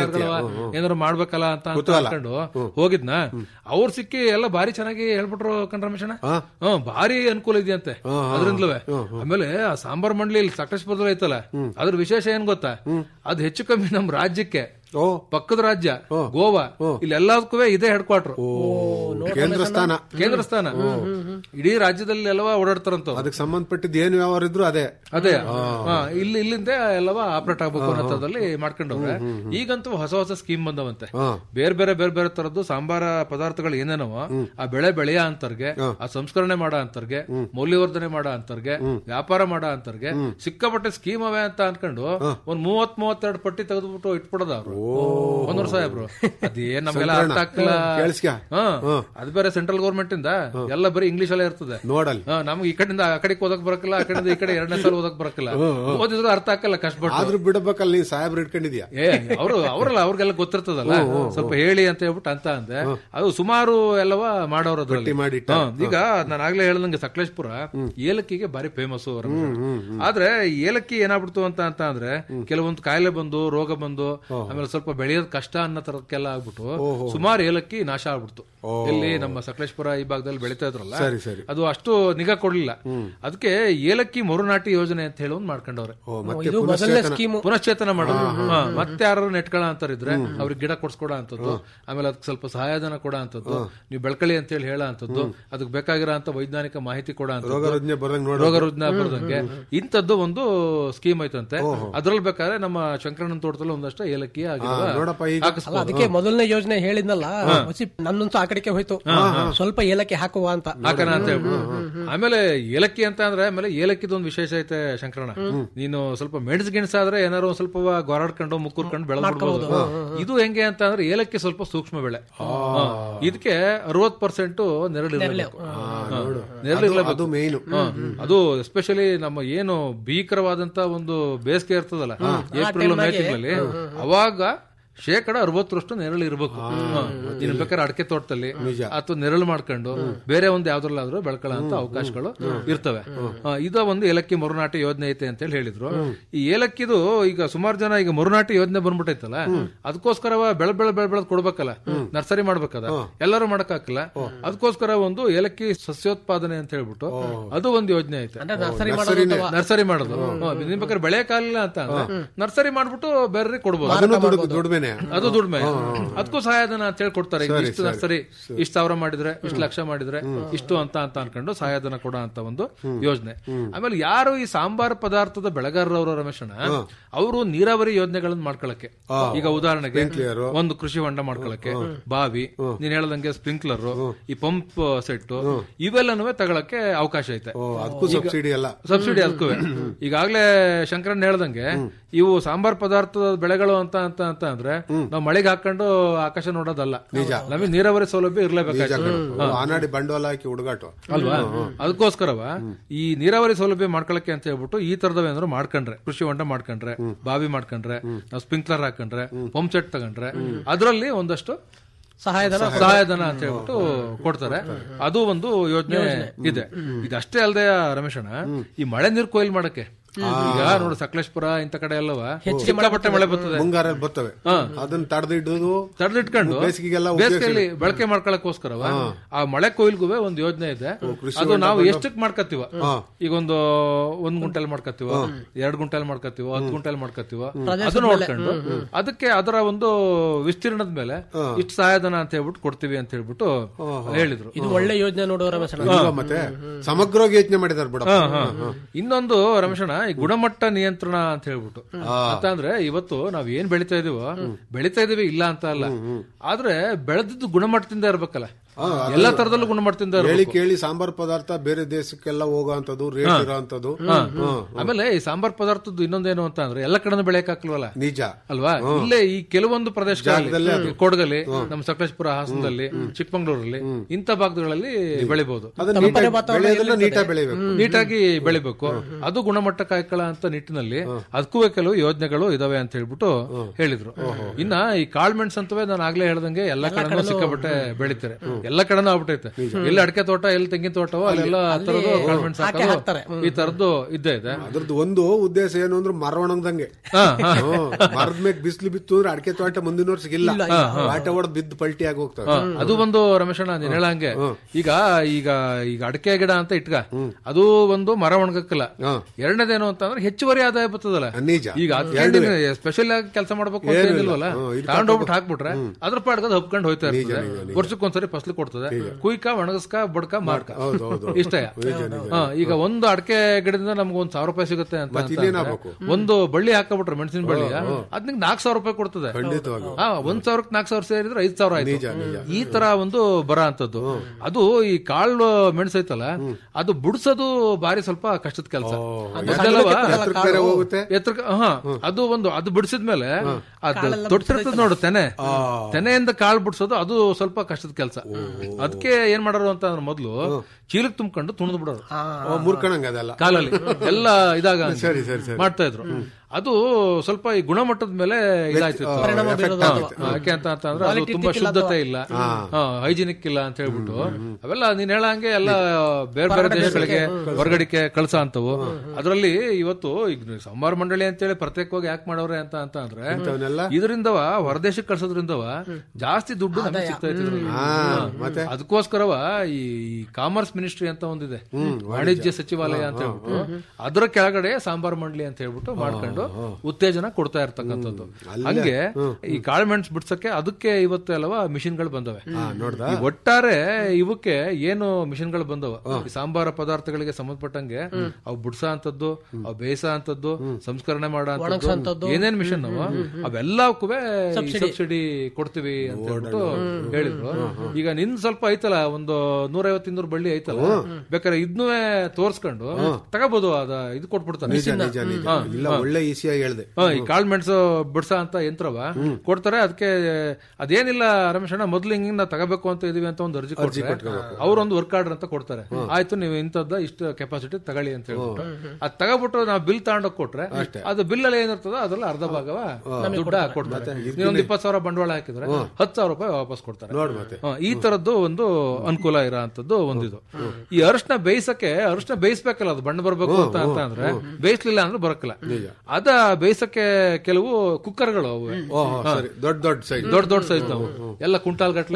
ಏನಾದ್ರು ಮಾಡ್ಬೇಕಲ್ಲ ಅಂತ ಅಂತ ಅನ್ಕೊಂಡು ಹೋಗಿದ್ನ ಅವ್ರು ಸಿಕ್ಕಿ ಎಲ್ಲ ಬಾರಿ ಚೆನ್ನಾಗಿ ಹೇಳ್ಬಿಟ್ರು ಕಣ್ರಮೇಶಣ್ಣ ಹ್ಮ್ ಭಾರಿ ಅನುಕೂಲ ಇದೆಯಂತೆ ಅದ್ರಿಂದಲೇ ಆಮೇಲೆ ಆ ಸಾಂಬಾರ್ ಮಂಡಳಿ ಇಲ್ಲಿ ಸಕಲೇಶ್ಪುರದಲ್ಲಿ ಐತಲ್ಲ ಅದ್ರ ವಿಶೇಷ ಏನ್ ಗೊತ್ತಾ ಅದ್ ಹೆಚ್ಚು ಕಮ್ಮಿ ನಮ್ ರಾಜ್ಯಕ್ಕೆ ಓ ಪಕ್ಕದ ರಾಜ್ಯ ಗೋವಾ ಇಲ್ಲೆಲ್ಲದಕ್ಕೂ ಇದೇ ಹೆಡ್ ಕ್ವಾರ್ಟರ್ ಕೇಂದ್ರ ಸ್ಥಾನ ಕೇಂದ್ರ ಸ್ಥಾನ ಇಡೀ ರಾಜ್ಯದಲ್ಲಿ ಎಲ್ಲವ ಓಡಾಡ್ತಾರಂತ ಅದಕ್ಕೆ ಸಂಬಂಧಪಟ್ಟಿದ್ದು ಏನು ವ್ಯವಹಾರ ಇದ್ರು ಅದೇ ಅದೇ ಹಾ, ಇಲ್ಲಿ ಇಲ್ಲಿಂದ ಎಲ್ಲವ ಆಪರೇಟ್ ಆಗ್ಬೇಕು ಅನ್ನೋದ್ರಲ್ಲಿ ಮಾಡ್ಕೊಂಡವ್ರೆ ಈಗಂತೂ ಹೊಸ ಹೊಸ ಸ್ಕೀಮ್ ಬಂದವಂತೆ ಬೇರೆ ಬೇರೆ ಬೇರೆ ಬೇರೆ ತರದ್ದು ಸಾಂಬಾರ ಪದಾರ್ಥಗಳು ಏನೇನವ ಆ ಬೆಳೆ ಬೆಳೆಯ ಅಂತರ್ಗೆ ಆ ಸಂಸ್ಕರಣೆ ಮಾಡೋ ಅಂತರ್ಗೆ ಮೌಲ್ಯವರ್ಧನೆ ಮಾಡೋ ಅಂತರ್ಗೆ ವ್ಯಾಪಾರ ಮಾಡೋ ಅಂತರ್ಗೆ ಸಿಕ್ಕಾಪಟ್ಟೆ ಸ್ಕೀಮ್ ಅವೆ ಅಂತ ಅನ್ಕೊಂಡು ಒಂದ್ ಮೂವತ್ ಮೂವತ್ತೆರಡು ಪಟ್ಟಿ ತೆಗೆದ್ಬಿಟ್ಟು ಇಟ್ಬಿಡೋದ ಅವ್ರು ಒಂದೂರು ಸಾಹೇಬ್ರು ಅದೇನ್ ನಮ್ಗೆಲ್ಲ ಅರ್ಥ ಆಗ್ತಿಲ್ಲ ಕೇಳಿಸ್ಕ ಹಾ ಅದು ಬೇರೆ ಸೆಂಟ್ರಲ್ ಗೌರ್ಮೆಂಟ್ ಇಂದ ಎಲ್ಲ ಬರೀ ಇಂಗ್ಲಿಷ್ ಅಲ್ಲೇ ಇರ್ತದೆ ನೋಡಲ್ಲಿ ಹಾ, ನಮ್ಗೆ ಈ ಕಡೆಯಿಂದ ಆ ಕಡೆಗೆ ಓದಕ್ ಬರಕಿಲ್ಲ ಆ ಕಡೆಯಿಂದ ಈ ಕಡೆ ಎರಡನೇ ಸಲ ಓದಕ್ ಬರಕಿಲ್ಲ ಓದಿದ್ರು ಅರ್ಥ ಆಗಲ್ಲ ಕಷ್ಟಪಟ್ಟು ಆದ್ರೂ ಬಿಡಬೇಕಲ್ಲ ನೀನ್ ಸಾಹೇಬ್ರು ಇಟ್ಕೊಂಡಿದ್ಯಾ ಏ ಅವರು ಅವರಲ್ಲ ಅವ್ರಿಗೆಲ್ಲ ಗೊತ್ತಿರ್ತದಲ್ಲ ಸ್ವಲ್ಪ ಹೇಳಿ ಅಂತ ಹೇಳ್ಬಿಟ್ಟು ಅಂತ ಅಂದೆ ಅದು ಸುಮಾರು ಎಲ್ಲವ ಮಾಡೋರು ಅದ್ರಲ್ಲಿ ಗಟ್ಟಿ ಮಾಡಿಟ್ಟ. ಹಾ, ಈಗ ನಾನು ಆಗ್ಲೇ ಹೇಳ್ದಂಗೆ ಸಕಲೇಶ್ಪುರ ಏಲಕ್ಕಿಗೆ ಬಾರಿ ಫೇಮಸ್ ಆದ್ರೆ ಏಲಕ್ಕಿ ಏನಾಗ್ಬಿಡ್ತು ಅಂತ ಅಂತ ಅಂದ್ರೆ ಕೆಲವೊಂದು ಕಾಯಿಲೆ ಬಂದು ರೋಗ ಬಂದು ಆಮೇಲೆ ಸ್ವಲ್ಪ ಬೆಳೆಯೋದ್ ಕಷ್ಟ ಅನ್ನೋ ತರಕ್ಕೆಲ್ಲ ಆಗ್ಬಿಟ್ಟು ಸುಮಾರು ಏಲಕ್ಕಿ ನಾಶ ಆಗ್ಬಿಡ್ತು ಇಲ್ಲಿ ನಮ್ಮ ಸಕಲೇಶ್ಪುರ ಈ ಭಾಗದಲ್ಲಿ ಬೆಳಿತಾ ಇದ್ರಲ್ಲ ಸರಿ ಸರಿ ಅದು ಅಷ್ಟು ನಿಗಾ ಕೊಡ್ಲಿಲ್ಲ ಅದಕ್ಕೆ ಏಲಕ್ಕಿ ಮರುನಾಟಿ ಯೋಜನೆ ಅಂತ ಹೇಳಿ ಒಂದು ಮಾಡ್ಕೊಂಡವ್ರೆ ಓ ಮತ್ತೆ ಇದು ಮೊದಲನೇ ಸ್ಕೀಮು ಪುನಶ್ಚೇತನ ಮಾಡೋದು ಹಾ, ಮತ್ತೆ ಯಾರು ನೆಟ್ಕೊಳ್ಳೋ ಅಂತಾರಿದ್ರೆ ಅವ್ರಿಗೆ ಗಿಡ ಕೊಡ್ಸ್ಕೊಡೋ ಅಂತದ್ದು ಆಮೇಲೆ ಅದಕ್ಕೆ ಸ್ವಲ್ಪ ಸಹಾಯಧನ ಕೊಡೋ ಅಂತದ್ದು ನೀವು ಬೆಳ್ಕಳಿ ಅಂತ ಹೇಳಿ ಹೇಳೋ ಅಂತದ್ದು ಅದಕ್ಕೆ ಬೇಕಾಗಿರೋ ಅಂತ ವೈಜ್ಞಾನಿಕ ಮಾಹಿತಿ ಕೊಡೋ ರೋಗ ಅಂತದ್ದು ರುಜಿನ ಬರ್ದಂಗ್ ನೋಡ ರೋಗ ರುಜಿನ ಬರ್ದಂಗೆ ಇಂಥದ್ದು ಒಂದು ಸ್ಕೀಮ್ ಐತಂತೆ ಅದ್ರಲ್ಲಿ ಬೇಕಾದ್ರೆ ನಮ್ಮ ಶಂಕರಣ್ಣನ ತೋಟದಲ್ಲಿ ಒಂದಷ್ಟು ಏಲಕ್ಕಿ ಆಗಿರುವ ನೋಡಪ್ಪ ಈಗ ಅಲ್ಲ ಅದಕ್ಕೆ ಮೊದಲನೇ ಯೋಜನೆ ಹೇಳಿದ್ನಲ್ಲ ಹೊಸಿ ನನ್ನಂತೂ ಆ ಕಡೆಗೆ ಹೋಯ್ತು ಸ್ವಲ್ಪ ಏಲಕ್ಕಿ ಹಾಕುವ ಅಂತ ಹಾಕೋಣ ಅಂತ ಹೇಳ್ಬಿಟ್ಟು ಆಮೇಲೆ ಏಲಕ್ಕಿ ಅಂತ ಅಂದ್ರೆ ಆಮೇಲೆ ಏಲಕ್ಕಿದ ಒಂದು ವಿಶೇಷ ಐತೆ ಶಂಕರಣ್ಣ ನೀನು ಸ್ವಲ್ಪ ಮೆಣಸು ಗಿಣಸ ಆದ್ರೆ ಏನಾರು ಒಂದ್ ಸ್ವಲ್ಪ ಗೊರಾಡ್ಕೊಂಡು ಮುಕ್ಕುರ್ಕೊಂಡು ಬೆಳೆದ್ಬಿಡ್ಬೋದು ಇದು ಹೆಂಗೆ ಅಂತ ಅಂದ್ರೆ ಏಲಕ್ಕಿ ಸ್ವಲ್ಪ ಸೂಕ್ಷ್ಮ ಬೆಳೆ ಹಾ. ಇದಕ್ಕೆ ಅರವತ್ ಪರ್ಸೆಂಟ್ ನೆರಳು ಇರ್ಲೇಬೇಕು. ಹಾ. ನೆರಳು ಇರ್ಲೇಬೇಕು. ಅದು ಮೇಯ್ನು ಹಾ. ಅದು ಎಸ್ಪೆಷಲಿ ನಮ್ಮ ಏನು ಭೀಕರವಾದಂತ ಒಂದು ಬೇಸಿಗೆ ಇರ್ತದಲ್ಲ ಏಪ್ರಿಲ್ ಮೇ ತಿಂಗಳಲ್ಲಿ ಅವಾಗ ಶೇಕಡ ಅರವತ್ತರಷ್ಟು ನೆರಳು ಇರಬೇಕು ಇನ್ನು ಬೇಕಾದ್ರೆ ಅಡಕೆ ತೋಟದಲ್ಲಿ ಅಥವಾ ನೆರಳು ಮಾಡ್ಕೊಂಡು ಬೇರೆ ಒಂದು ಯಾವ್ದ್ರಲ್ಲಾದ್ರೂ ಬೆಳ್ಕೊಳ್ಳೋ ಅಂತ ಅವಕಾಶಗಳು ಇರ್ತವೆ ಆ, ಇದ ಒಂದು ಏಲಕ್ಕಿ ಮರುನಾಟಿ ಯೋಜನೆ ಐತೆ ಅಂತ ಹೇಳಿ ಹೇಳಿದ್ರು ಈ ಏಲಕ್ಕಿದು ಈಗ ಸುಮಾರು ಜನ ಈಗ ಮರುನಾಟಿ ಯೋಜನೆ ಬಂದ್ಬಿಟ್ಟೈತಲ್ಲ ಅದಕ್ಕೋಸ್ಕರ ಬೆಳ ಬೆಳ ಬೆಳ ಬೆಳೆದ್ ಕೊಡ್ಬೇಕಲ್ಲ ನರ್ಸರಿ ಮಾಡ್ಬೇಕದ ಎಲ್ಲರೂ ಮಾಡಕ್ಕಾಗಲ್ಲ ಅದಕ್ಕೋಸ್ಕರ ಒಂದು ಏಲಕ್ಕಿ ಸಸ್ಯೋತ್ಪಾದನೆ ಅಂತ ಹೇಳ್ಬಿಟ್ಟು ಅದು ಒಂದು ಯೋಜನೆ ಐತೆ ಅಂದ್ರೆ ನರ್ಸರಿ ಮಾಡೋದು ಅಥವಾ ನರ್ಸರಿ ಮಾಡೋದು ಹ್ಮ್, ನಿಮ್ ಬೇಕಾದ್ರೆ ಬೆಳೆಯಕ್ಕಾಗಲಿಲ್ಲ ಅಂತ ಅಂದ್ರೆ ನರ್ಸರಿ ಮಾಡ್ಬಿಟ್ಟು ಬೇರೆ ಕೊಡ್ಬೋದು ಅದನ್ನು ದುಡ್ಡು ದುಡ್ಮೇನೆ ಅದು ದುಡ್ಮೆ ಅದಕ್ಕೂ ಸಹಾಯಧನ ಅಂತ ಹೇಳಿ ಕೊಡ್ತಾರೆ ಈಗ ಇಷ್ಟು ನರ್ಸರಿ ಇಷ್ಟು ಸಾವಿರ ಮಾಡಿದ್ರೆ ಇಷ್ಟು ಲಕ್ಷ ಮಾಡಿದ್ರೆ ಇಷ್ಟು ಅಂತ ಅಂತ ಅನ್ಕೊಂಡು ಸಹಾಯಧನ ಕೊಡೋ ಅಂತ ಒಂದು ಯೋಜನೆ ಆಮೇಲೆ ಯಾರು ಈ ಸಾಂಬಾರ್ ಪದಾರ್ಥದ ಬೆಳೆಗಾರರವರು ರಮೇಶಣ್ಣ ಅವರು ನೀರಾವರಿ ಯೋಜನೆಗಳನ್ನ ಮಾಡ್ಕೊಳಕ್ಕೆ ಈಗ ಉದಾಹರಣೆಗೆ ಒಂದು ಕೃಷಿ ಹೊಂಡ ಮಾಡ್ಕೊಳಕ್ಕೆ ಬಾವಿ ನೀನ್ ಹೇಳ್ದಂಗೆ ಸ್ಪ್ರಿಂಕ್ಲರ್ ಈ ಪಂಪ್ ಸೆಟ್ ಇವೆಲ್ಲನೂ ತಗೊಳಕ್ಕೆ ಅವಕಾಶ ಐತೆ ಓ, ಅದಕ್ಕೂ ಸಬ್ಸಿಡಿ ಎಲ್ಲ ಸಬ್ಸಿಡಿ ಅದಕ್ಕೂ ಈಗಾಗ್ಲೇ ಶಂಕರನ್ ಹೇಳ್ದಂಗೆ ಇವು ಸಾಂಬಾರ್ ಪದಾರ್ಥದ ಬೆಳೆಗಳು ಅಂತ ಅಂತ ಅಂತ ಅಂದ್ರೆ ನಾವು ಮಳೆಗೆ ಹಾಕೊಂಡು ಆಕಾಶ ನೋಡೋದಲ್ಲ ನಮಗೆ ನೀರಾವರಿ ಸೌಲಭ್ಯ ಇರ್ಲೇಬೇಕಾಗ್ತದೆ ಓ, ಆನಾಡಿ ಬಂಡವಾಳ ಹಾಕಿ ಹುಡುಗಾಟ ಅಲ್ವಾ ಅದಕ್ಕೋಸ್ಕರವ ಈ ನೀರಾವರಿ ಸೌಲಭ್ಯ ಮಾಡ್ಕೊಳಕ್ಕೆ ಅಂತ ಹೇಳ್ಬಿಟ್ಟು ಈ ತರದವ ಏನಾದ್ರು ಮಾಡ್ಕೊಂಡ್ರೆ ಕೃಷಿ ಹೊಂಡ ಮಾಡ್ಕೊಂಡ್ರೆ ಬಾವಿ ಮಾಡ್ಕೊಂಡ್ರೆ ನಾವು ಸ್ಪ್ರಿಂಕ್ಲರ್ ಹಾಕೊಂಡ್ರೆ ಪಂಪ್ ಸೆಟ್ ತಗೊಂಡ್ರೆ ಅದರಲ್ಲಿ ಒಂದಷ್ಟು ಸಹಾಯಧನ ಸಹಾಯಧನ ಅಂತ ಹೇಳ್ಬಿಟ್ಟು ಕೊಡ್ತಾರೆ ಅದು ಒಂದು ಯೋಜನೆ ಇದೆ ಇದಷ್ಟೇ ಅಲ್ಲದೆ ರಮೇಶಣ್ಣ ಈ ಮಳೆ ನೀರು ಕೊಯ್ಲು ಮಾಡಕ್ಕೆ ಈಗ ನೋಡು ಸಕಲೇಶ್ಪುರ ಇಂತ ಕಡೆ ಎಲ್ಲವ ಸಿಕ್ಕಾಪಟ್ಟೆ ಮಳೆ ಬರ್ತದೆ ಮುಂಗಾರಲ್ಲಿ ಬರ್ತವೆ ಅದನ್ನ ತಡೆದಿಡುದು ತಡೆದಿಟ್ಕೊಂಡು ಬೇಸಿಗೆಗೆಲ್ಲ ಬೇಸಿಗೆಯಲ್ಲಿ ಬಳಕೆ ಮಾಡ್ಕೊಳಕ್ಕೋಸ್ಕರವ ಆ ಮಳೆ ಕೊಯ್ಲ್ಗೂ ಒಂದು ಯೋಜನೆ ಇದೆ ಅದು ನಾವು ಎಷ್ಟಕ್ ಮಾಡ್ಕತ್ತೀವ ಈಗ ಒಂದು ಒಂದ್ ಗುಂಟಲ್ ಮಾಡ್ಕತ್ತೀವ ಎರಡ್ ಗುಂಟಲ್ ಮಾಡ್ಕತ್ತೀವ ಹತ್ತು ಗುಂಟಲ್ ಮಾಡ್ಕತ್ತೀವ ಅದು ನೋಡ್ಕೊಂಡು ಅದಕ್ಕೆ ಅದರ ಒಂದು ವಿಸ್ತೀರ್ಣದ ಮೇಲೆ ಇಷ್ಟು ಸಹಾಯಧನ ಅಂತ ಹೇಳ್ಬಿಟ್ಟು ಕೊಡ್ತೀವಿ ಅಂತ ಹೇಳ್ಬಿಟ್ಟು ಹೇಳಿದ್ರು ಇದು ಒಳ್ಳೆ ಯೋಜನೆ ನೋಡು ರಮೇಶ್ ಅಣ್ಣ. ಇಲ್ವಾ ಮತ್ತೆ ಸಮಗ್ರವಾಗಿ ಯೋಚನೆ ಮಾಡಿದಾರೆ ಬಿಡ ಹಾ, ಹಾ. ಇನ್ನೊಂದು ರಮೇಶಣ್ಣ ಈ ಗುಣಮಟ್ಟ ನಿಯಂತ್ರಣ ಅಂತ ಹೇಳ್ಬಿಟ್ಟು ಅಂತ ಅಂದ್ರೆ ಇವತ್ತು ನಾವ್ ಏನ್ ಬೆಳಿತಾ ಇದೀವೋ ಬೆಳಿತಾ ಇದೀವಿ ಇಲ್ಲ ಅಂತ ಅಲ್ಲ ಆದ್ರೆ ಬೆಳೆದಿದ್ದು ಗುಣಮಟ್ಟದಿಂದ ಇರ್ಬೇಕಲ್ಲ ಎಲ್ಲಾ ತರದಲ್ಲೂ ಗುಣಮಟ್ಟದಿಂದ ಹೇಳಿ ಇರ್ಬೇಕು ಕೇಳಿ ಸಾಂಬಾರ್ ಪದಾರ್ಥ ಬೇರೆ ದೇಶಕ್ಕೆಲ್ಲ ಹೋಗೋಂಥದ್ದು ರೇಟ್ ಇರೋಂಥದ್ದು ಆಮೇಲೆ ಈ ಸಾಂಬಾರ್ ಪದಾರ್ಥದ್ದು ಇನ್ನೊಂದೇನು ಅಂತ ಅಂದ್ರೆ ಎಲ್ಲ ಕಡೆನೂ ಬೆಳೆಯಕ್ ಹಾಕಲ್ವಲ್ಲ ನಿಜ ಅಲ್ವಾ ಇಲ್ಲೇ ಈ ಕೆಲವೊಂದು ಪ್ರದೇಶಗಳಲ್ಲಿ ಕೊಡಗಲ್ಲಿ ನಮ್ಮ ಸಕಲೇಶ್ಪುರ ಹಾಸನದಲ್ಲಿ ಚಿಕ್ಕಮಂಗ್ಳೂರಲ್ಲಿ ಇಂಥ ಭಾಗಗಳಲ್ಲಿ ಬೆಳಿಬಹುದು ಅದನ್ನ ನೀಟಾಗಿ ಬೆಳೆಯೋದನ್ನ ನೀಟಾಗಿ ಬೆಳಿಬೇಕು ನೀಟಾಗಿ ಬೆಳಿಬೇಕು ಅದು ಗುಣಮಟ್ಟ ಕಾಯ್ಕಳ ಅಂತ ನಿಟ್ಟಿನಲ್ಲಿ ಅದಕ್ಕೂ ಕೆಲವು ಯೋಜನೆಗಳು ಇದಾವೆ ಅಂತ ಹೇಳ್ಬಿಟ್ಟು ಹೇಳಿದ್ರು ಇನ್ನ ಈ ಕಾಳ್ಮೆಣ್ಸ್ ಅಂತವೇ ನಾನು ಆಗ್ಲೇ ಹೇಳ್ದಂಗೆ ಎಲ್ಲ ಕಡೆನೂ ಸಿಕ್ಕಾಪಟ್ಟೆ ಬೆಳಿತಾರೆ ಎಲ್ಲ ಕಡೆನೂ ಆಗ್ಬಿಟ್ಟೈತೆ ಎಲ್ಲಿ ಅಡಕೆ ತೋಟ ಎಲ್ಲಿ ತೆಂಗಿನ ತೋಟವೋ ಅಲ್ಲೆಲ್ಲ ತರದ್ದು ಕಾಳ್ಮೆಣ್ಸ್ ಹಾಕೋದು ಈ ತರದ್ದು ಇದ್ದೇ ಇದೆ ಅದ್ರದ್ದು ಒಂದು ಉದ್ದೇಶ ಏನು ಅಂದ್ರೆ ಮರ ಒಣಗ್ದಂಗೆ ಹಾ, ಹಾ. ಮರದ ಮೇಲೆ ಬಿಸಿಲು ಬಿತ್ತು ಅಂದ್ರೆ ಅಡಿಕೆ ತೋಟ ಮುಂದಿನ ವರ್ಷ ಇಲ್ಲ ಆಟ ಹೊಡೆದ್ ಬಿದ್ದು ಪಲ್ಟಿ ಆಗಿ ಹೋಗ್ತದೆ ಹಾ, ಅದು ಒಂದು ರಮೇಶಣ್ಣ ನೀನ್ ಹೇಳಂಗೆ ಈಗ ಈಗ ಈಗ ಅಡಕೆ ಗಿಡ ಅಂತ ಇಟ್ಕ ಅದು ಒಂದು ಮರ ಒಣಗಕ್ಕಲ್ಲ ಎರಡನೇದೇನು ಅಂತ ಅಂದ್ರೆ ಹೆಚ್ಚುವರಿ ಆದಾಯ ಬರ್ತದಲ್ಲ ನಿಜ ಈಗ ಸ್ಪೆಷಲ್ ಆಗಿ ಕೆಲಸ ಮಾಡ್ಬೇಕು ಅಂತ ಏನಿಲ್ವಲ್ಲ ತಗೊಂಡೋಗ್ಬಿಟ್ಟು ಹಾಕ್ಬಿಟ್ರೆ ಅದ್ರ ಪಾಡ್ಗದ್ ಹಬ್ಕೊಂಡು ಹೋಯ್ತಾ ಇರ್ತದೆ ವರ್ಷಕ್ಕೊಂದ್ಸರಿ ಫಸಲು ಕೊಡ್ತದೆ ಕುಯ್ಕ ಒಣಗಸ್ಕ ಬಡ್ಕ ಮಾಡ್ಕ ಇಷ್ಟ ಈಗ ಒಂದು ಅಡಕೆ ಗಿಡದಿಂದ ನಮ್ಗೆ ಒಂದ್ ಸಾವಿರ ರೂಪಾಯಿ ಸಿಗುತ್ತೆ ಅಂತ ಅಂತ ಅಂದ್ರೆ ಒಂದು ಬಳ್ಳಿ ಹಾಕಬಿಟ್ರೆ ಮೆಣಸಿನ ಬಳ್ಳಿ ಅದ್ನಿಗೆ ನಾಲ್ಕು ಸಾವಿರ ರೂಪಾಯಿ ಕೊಡ್ತದೆ ಖಂಡಿತವಾಗಿ ಹಾ ಒಂದ್ ಸಾವಿರಕ್ಕೆ ನಾಲ್ಕು ಸಾವಿರ ಸೇರಿದ್ರೆ ಐದ್ ಸಾವಿರ ಆಯ್ತು ಈ ತರ ಒಂದು ಬರ ಅಂತದ್ದು ಅದು ಈ ಕಾಳು ಮೆಣಸು ಐತಲ್ಲ ಅದು ಬುಡ್ಸೋದು ಬಾರಿ ಸ್ವಲ್ಪ ಕಷ್ಟದ ಕೆಲಸ ಎತ್ರಕ್ ಬೇರೆ ಹೋಗುತ್ತೆ ಎತ್ರ ಹಾ ಅದು ಒಂದು ಅದು ಬಿಡಿಸಿದ್ಮೇಲೆ ಅದು ತೊಟ್ಟಿರ್ತದ ನೋಡು ತೆನೆ ತೆನೆಯಿಂದ ಕಾಳು ಬಿಡ್ಸೋದು ಅದು ಸ್ವಲ್ಪ ಕಷ್ಟದ ಕೆಲಸ ಅದಕ್ಕೆ ಏನ್ ಮಾಡೋರು ಅಂತ ಅಂದ್ರೆ ಮೊದ್ಲು ಚೀಲಕ್ ತುಂಬ್ಕೊಂಡು ತುಣಿದ್ ಬಿಡೋರು ಮುರ್ಕಣಂಗ ಅದೆಲ್ಲ ಕಾಲಲ್ಲಿ ಎಲ್ಲ ಇದಾಗ ಸರಿ, ಸರಿ, ಸರಿ. ಮಾಡ್ತಾ ಇದ್ರು ಅದು ಸ್ವಲ್ಪ ಈ ಗುಣಮಟ್ಟದ ಮೇಲೆ ಇದಾಯ್ತಿತ್ತು ಹಾ, ಯಾಕೆ ಅಂತ ಅಂತ ಅಂದ್ರೆ ಅದು ತುಂಬಾ ಶುದ್ಧತೆ ಇಲ್ಲ ಹೈಜಿನಿಕ್ ಇಲ್ಲ ಅಂತ ಹೇಳ್ಬಿಟ್ಟು ಅವೆಲ್ಲ ನೀನ್ ಹೇಳಂಗೆ ಎಲ್ಲ ಬೇರೆ ಬೇರೆ ದೇಶಗಳಿಗೆ ಹೊರಗಡಿಕೆ ಕಳ್ಸ ಅಂತವು ಅದರಲ್ಲಿ ಇವತ್ತು ಈಗ ಸಂಬಾರ ಮಂಡಳಿ ಅಂತೇಳಿ ಪ್ರತ್ಯೇಕವಾಗಿ ಯಾಕೆ ಮಾಡವ್ರೆ ಅಂತ ಅಂತ ಅಂದ್ರೆ ಅವನ್ನೆಲ್ಲ ಇದರಿಂದವ ಹೊರದೇಶಕ್ಕೆ ಕಳ್ಸೋದ್ರಿಂದವ ಜಾಸ್ತಿ ದುಡ್ಡು ನಮಗೆ ಸಿಗ್ತಾ ಇತ್ತು ಇದ್ರಲ್ಲಿ. ಮತ್ತೆ ಅದಕ್ಕೋಸ್ಕರವ ಈ ಕಾಮರ್ಸ್ ಮಿನಿಸ್ಟ್ರಿ ಅಂತ ಒಂದಿದೆ ವಾಣಿಜ್ಯ ಸಚಿವಾಲಯ ಅಂತ ಹೇಳ್ಬಿಟ್ಟು ಅದರ ಕೆಳಗಡೆ ಸಾಂಬಾರ್ ಮಂಡಳಿ ಅಂತ ಹೇಳ್ಬಿಟ್ಟು ಮಾಡ್ಕೊಂಡು ಉತ್ತೇಜನ ಕೊಡ್ತಾ ಇರ್ತಕ್ಕಂಥದ್ದು ಹಂಗೆ ಈ ಕಾಳ್ಮೆಣ್ಸ್ ಬಿಡ್ಸಕ್ಕೆ ಅದಕ್ಕೆ ಇವತ್ತು ಅಲ್ವಾ ಮಿಷಿನ್ಗಳು ಬಂದವೆ ನೋಡ್ದ ಈ ಒಟ್ಟಾರೆ ಇವಕ್ಕೆ ಏನು ಮಿಷನ್ಗಳು ಬಂದವ ಈ ಸಾಂಬಾರ ಪದಾರ್ಥಗಳಿಗೆ ಸಂಬಂಧಪಟ್ಟಂಗೆ ಅವು ಬಿಡ್ಸ ಅಂತದ್ದು ಅವು ಬೇಯಿಸ ಅಂತದ್ದು ಸಂಸ್ಕರಣೆ ಮಾಡೋ ಅಂತದ್ದು ಏನೇನ್ ಮಿಷನ್ ಅವ ಅವೆಲ್ಲಕ್ಕೂ ಸಬ್ಸಿಡಿ ಕೊಡ್ತೀವಿ ಅಂತ ಹೇಳ್ಬಿಟ್ಟು ಹೇಳಿದ್ರು ಈಗ ನಿನ್ ಸ್ವಲ್ಪ ಐತಲ್ಲ ಒಂದು ನೂರೈವತ್ತು ಇನ್ನೂರು ಬಳ್ಳಿ ಐತಲ್ಲ ಬೇಕಾದ್ರೆ ಇದ್ನೂ ತೋರ್ಸ್ಕೊಂಡು ತಗೋಬಹುದು ಅದ ಇದು ಕೊಟ್ಬಿಡ್ತಾನೆ ನಿಜ ನಿಜ ನಿಜ ಇಲ್ಲ ಒಳ್ಳೆ ಈ ವಿಷಯ ಹೇಳ್ದೆ ಹಾ, ಈ ಕಾಳು ಮೆಣಸು ಬಿಡ್ಸ ಅಂತ ಯಂತ್ರವ ಕೊಡ್ತಾರೆ ಅದಕ್ಕೆ ಅದೇನಿಲ್ಲ ರಮೇಶಣ್ಣ ಮೊದ್ಲು ಹಿಂಗ್ ಹಿಂಗ್ ನಾವು ತಗೋಬೇಕು ಅಂತ ಇದೀವಿ ಅಂತ ಒಂದು ಅರ್ಜಿ ಕೊಟ್ರೆ ಅವ್ರೊಂದು ವರ್ಕ್ ಆರ್ಡರ್ ಅಂತ ಕೊಡ್ತಾರೆ ಆಯ್ತು ನೀವು ಇಂಥದ್ದು ಇಷ್ಟು ಕೆಪಾಸಿಟಿ ತಗೊಳ್ಳಿ ಅಂತ ಹೇಳ್ಬಿಟ್ಟು ಅದ್ ತಗೋಬಿಟ್ಟು ನಾವು ಬಿಲ್ ತಗೊಂಡೋಗ್ ಕೊಟ್ರೆ ಅದು ಬಿಲ್ ಅಲ್ಲಿ ಏನಿರ್ತದೋ ಅದ್ರಲ್ಲಿ ಅರ್ಧ ಭಾಗವ ದುಡ್ಡ ಕೊಡ್ತಾರೆ ನೀವೊಂದು ಇಪ್ಪತ್ತು ಸಾವಿರ ಬಂಡವಾಳ ಹಾಕಿದ್ರೆ ಹತ್ತು ಸಾವಿರ ರೂಪಾಯಿ ವಾಪಸ್ ಕೊಡ್ತಾರೆ ನೋಡ್ ಮತ್ತೆ ಹಾ, ಈ ತರದ್ದು ಒಂದು ಅನುಕೂಲ ಇರೋ ಅಂತದ್ದು ಒಂದಿದು ಈ ಅರಿಶಿನ ಬೇಯಿಸಕ್ಕೆ ಅರಿಶಿನ ಬೇಯಿಸ್ಬೇಕಲ್ಲ ಅದು ಬಣ್ಣ ಬರ್ಬೇಕು ಅಂತ ಅಂತ ಅಂದ್ರೆ ಬೇಯಿಸ್ಲಿಲ್ಲ ಅಂದ್ರೆ ಬರಕಿಲ್ಲ ಅದ ಬೇಯಿಸಕ್ಕೆ ಕೆಲವು ಕುಕ್ಕರ್ಗಳು ಅವು ಓಹೋ ಸರಿ ದೊಡ್ಡ ದೊಡ್ಡ ಸೈಜ್ ದೊಡ್ಡ ದೊಡ್ಡ ಸೈಜ್ ನಾವು ಎಲ್ಲ ಕುಂಟಾಲ್ ಗಟ್ಲೆ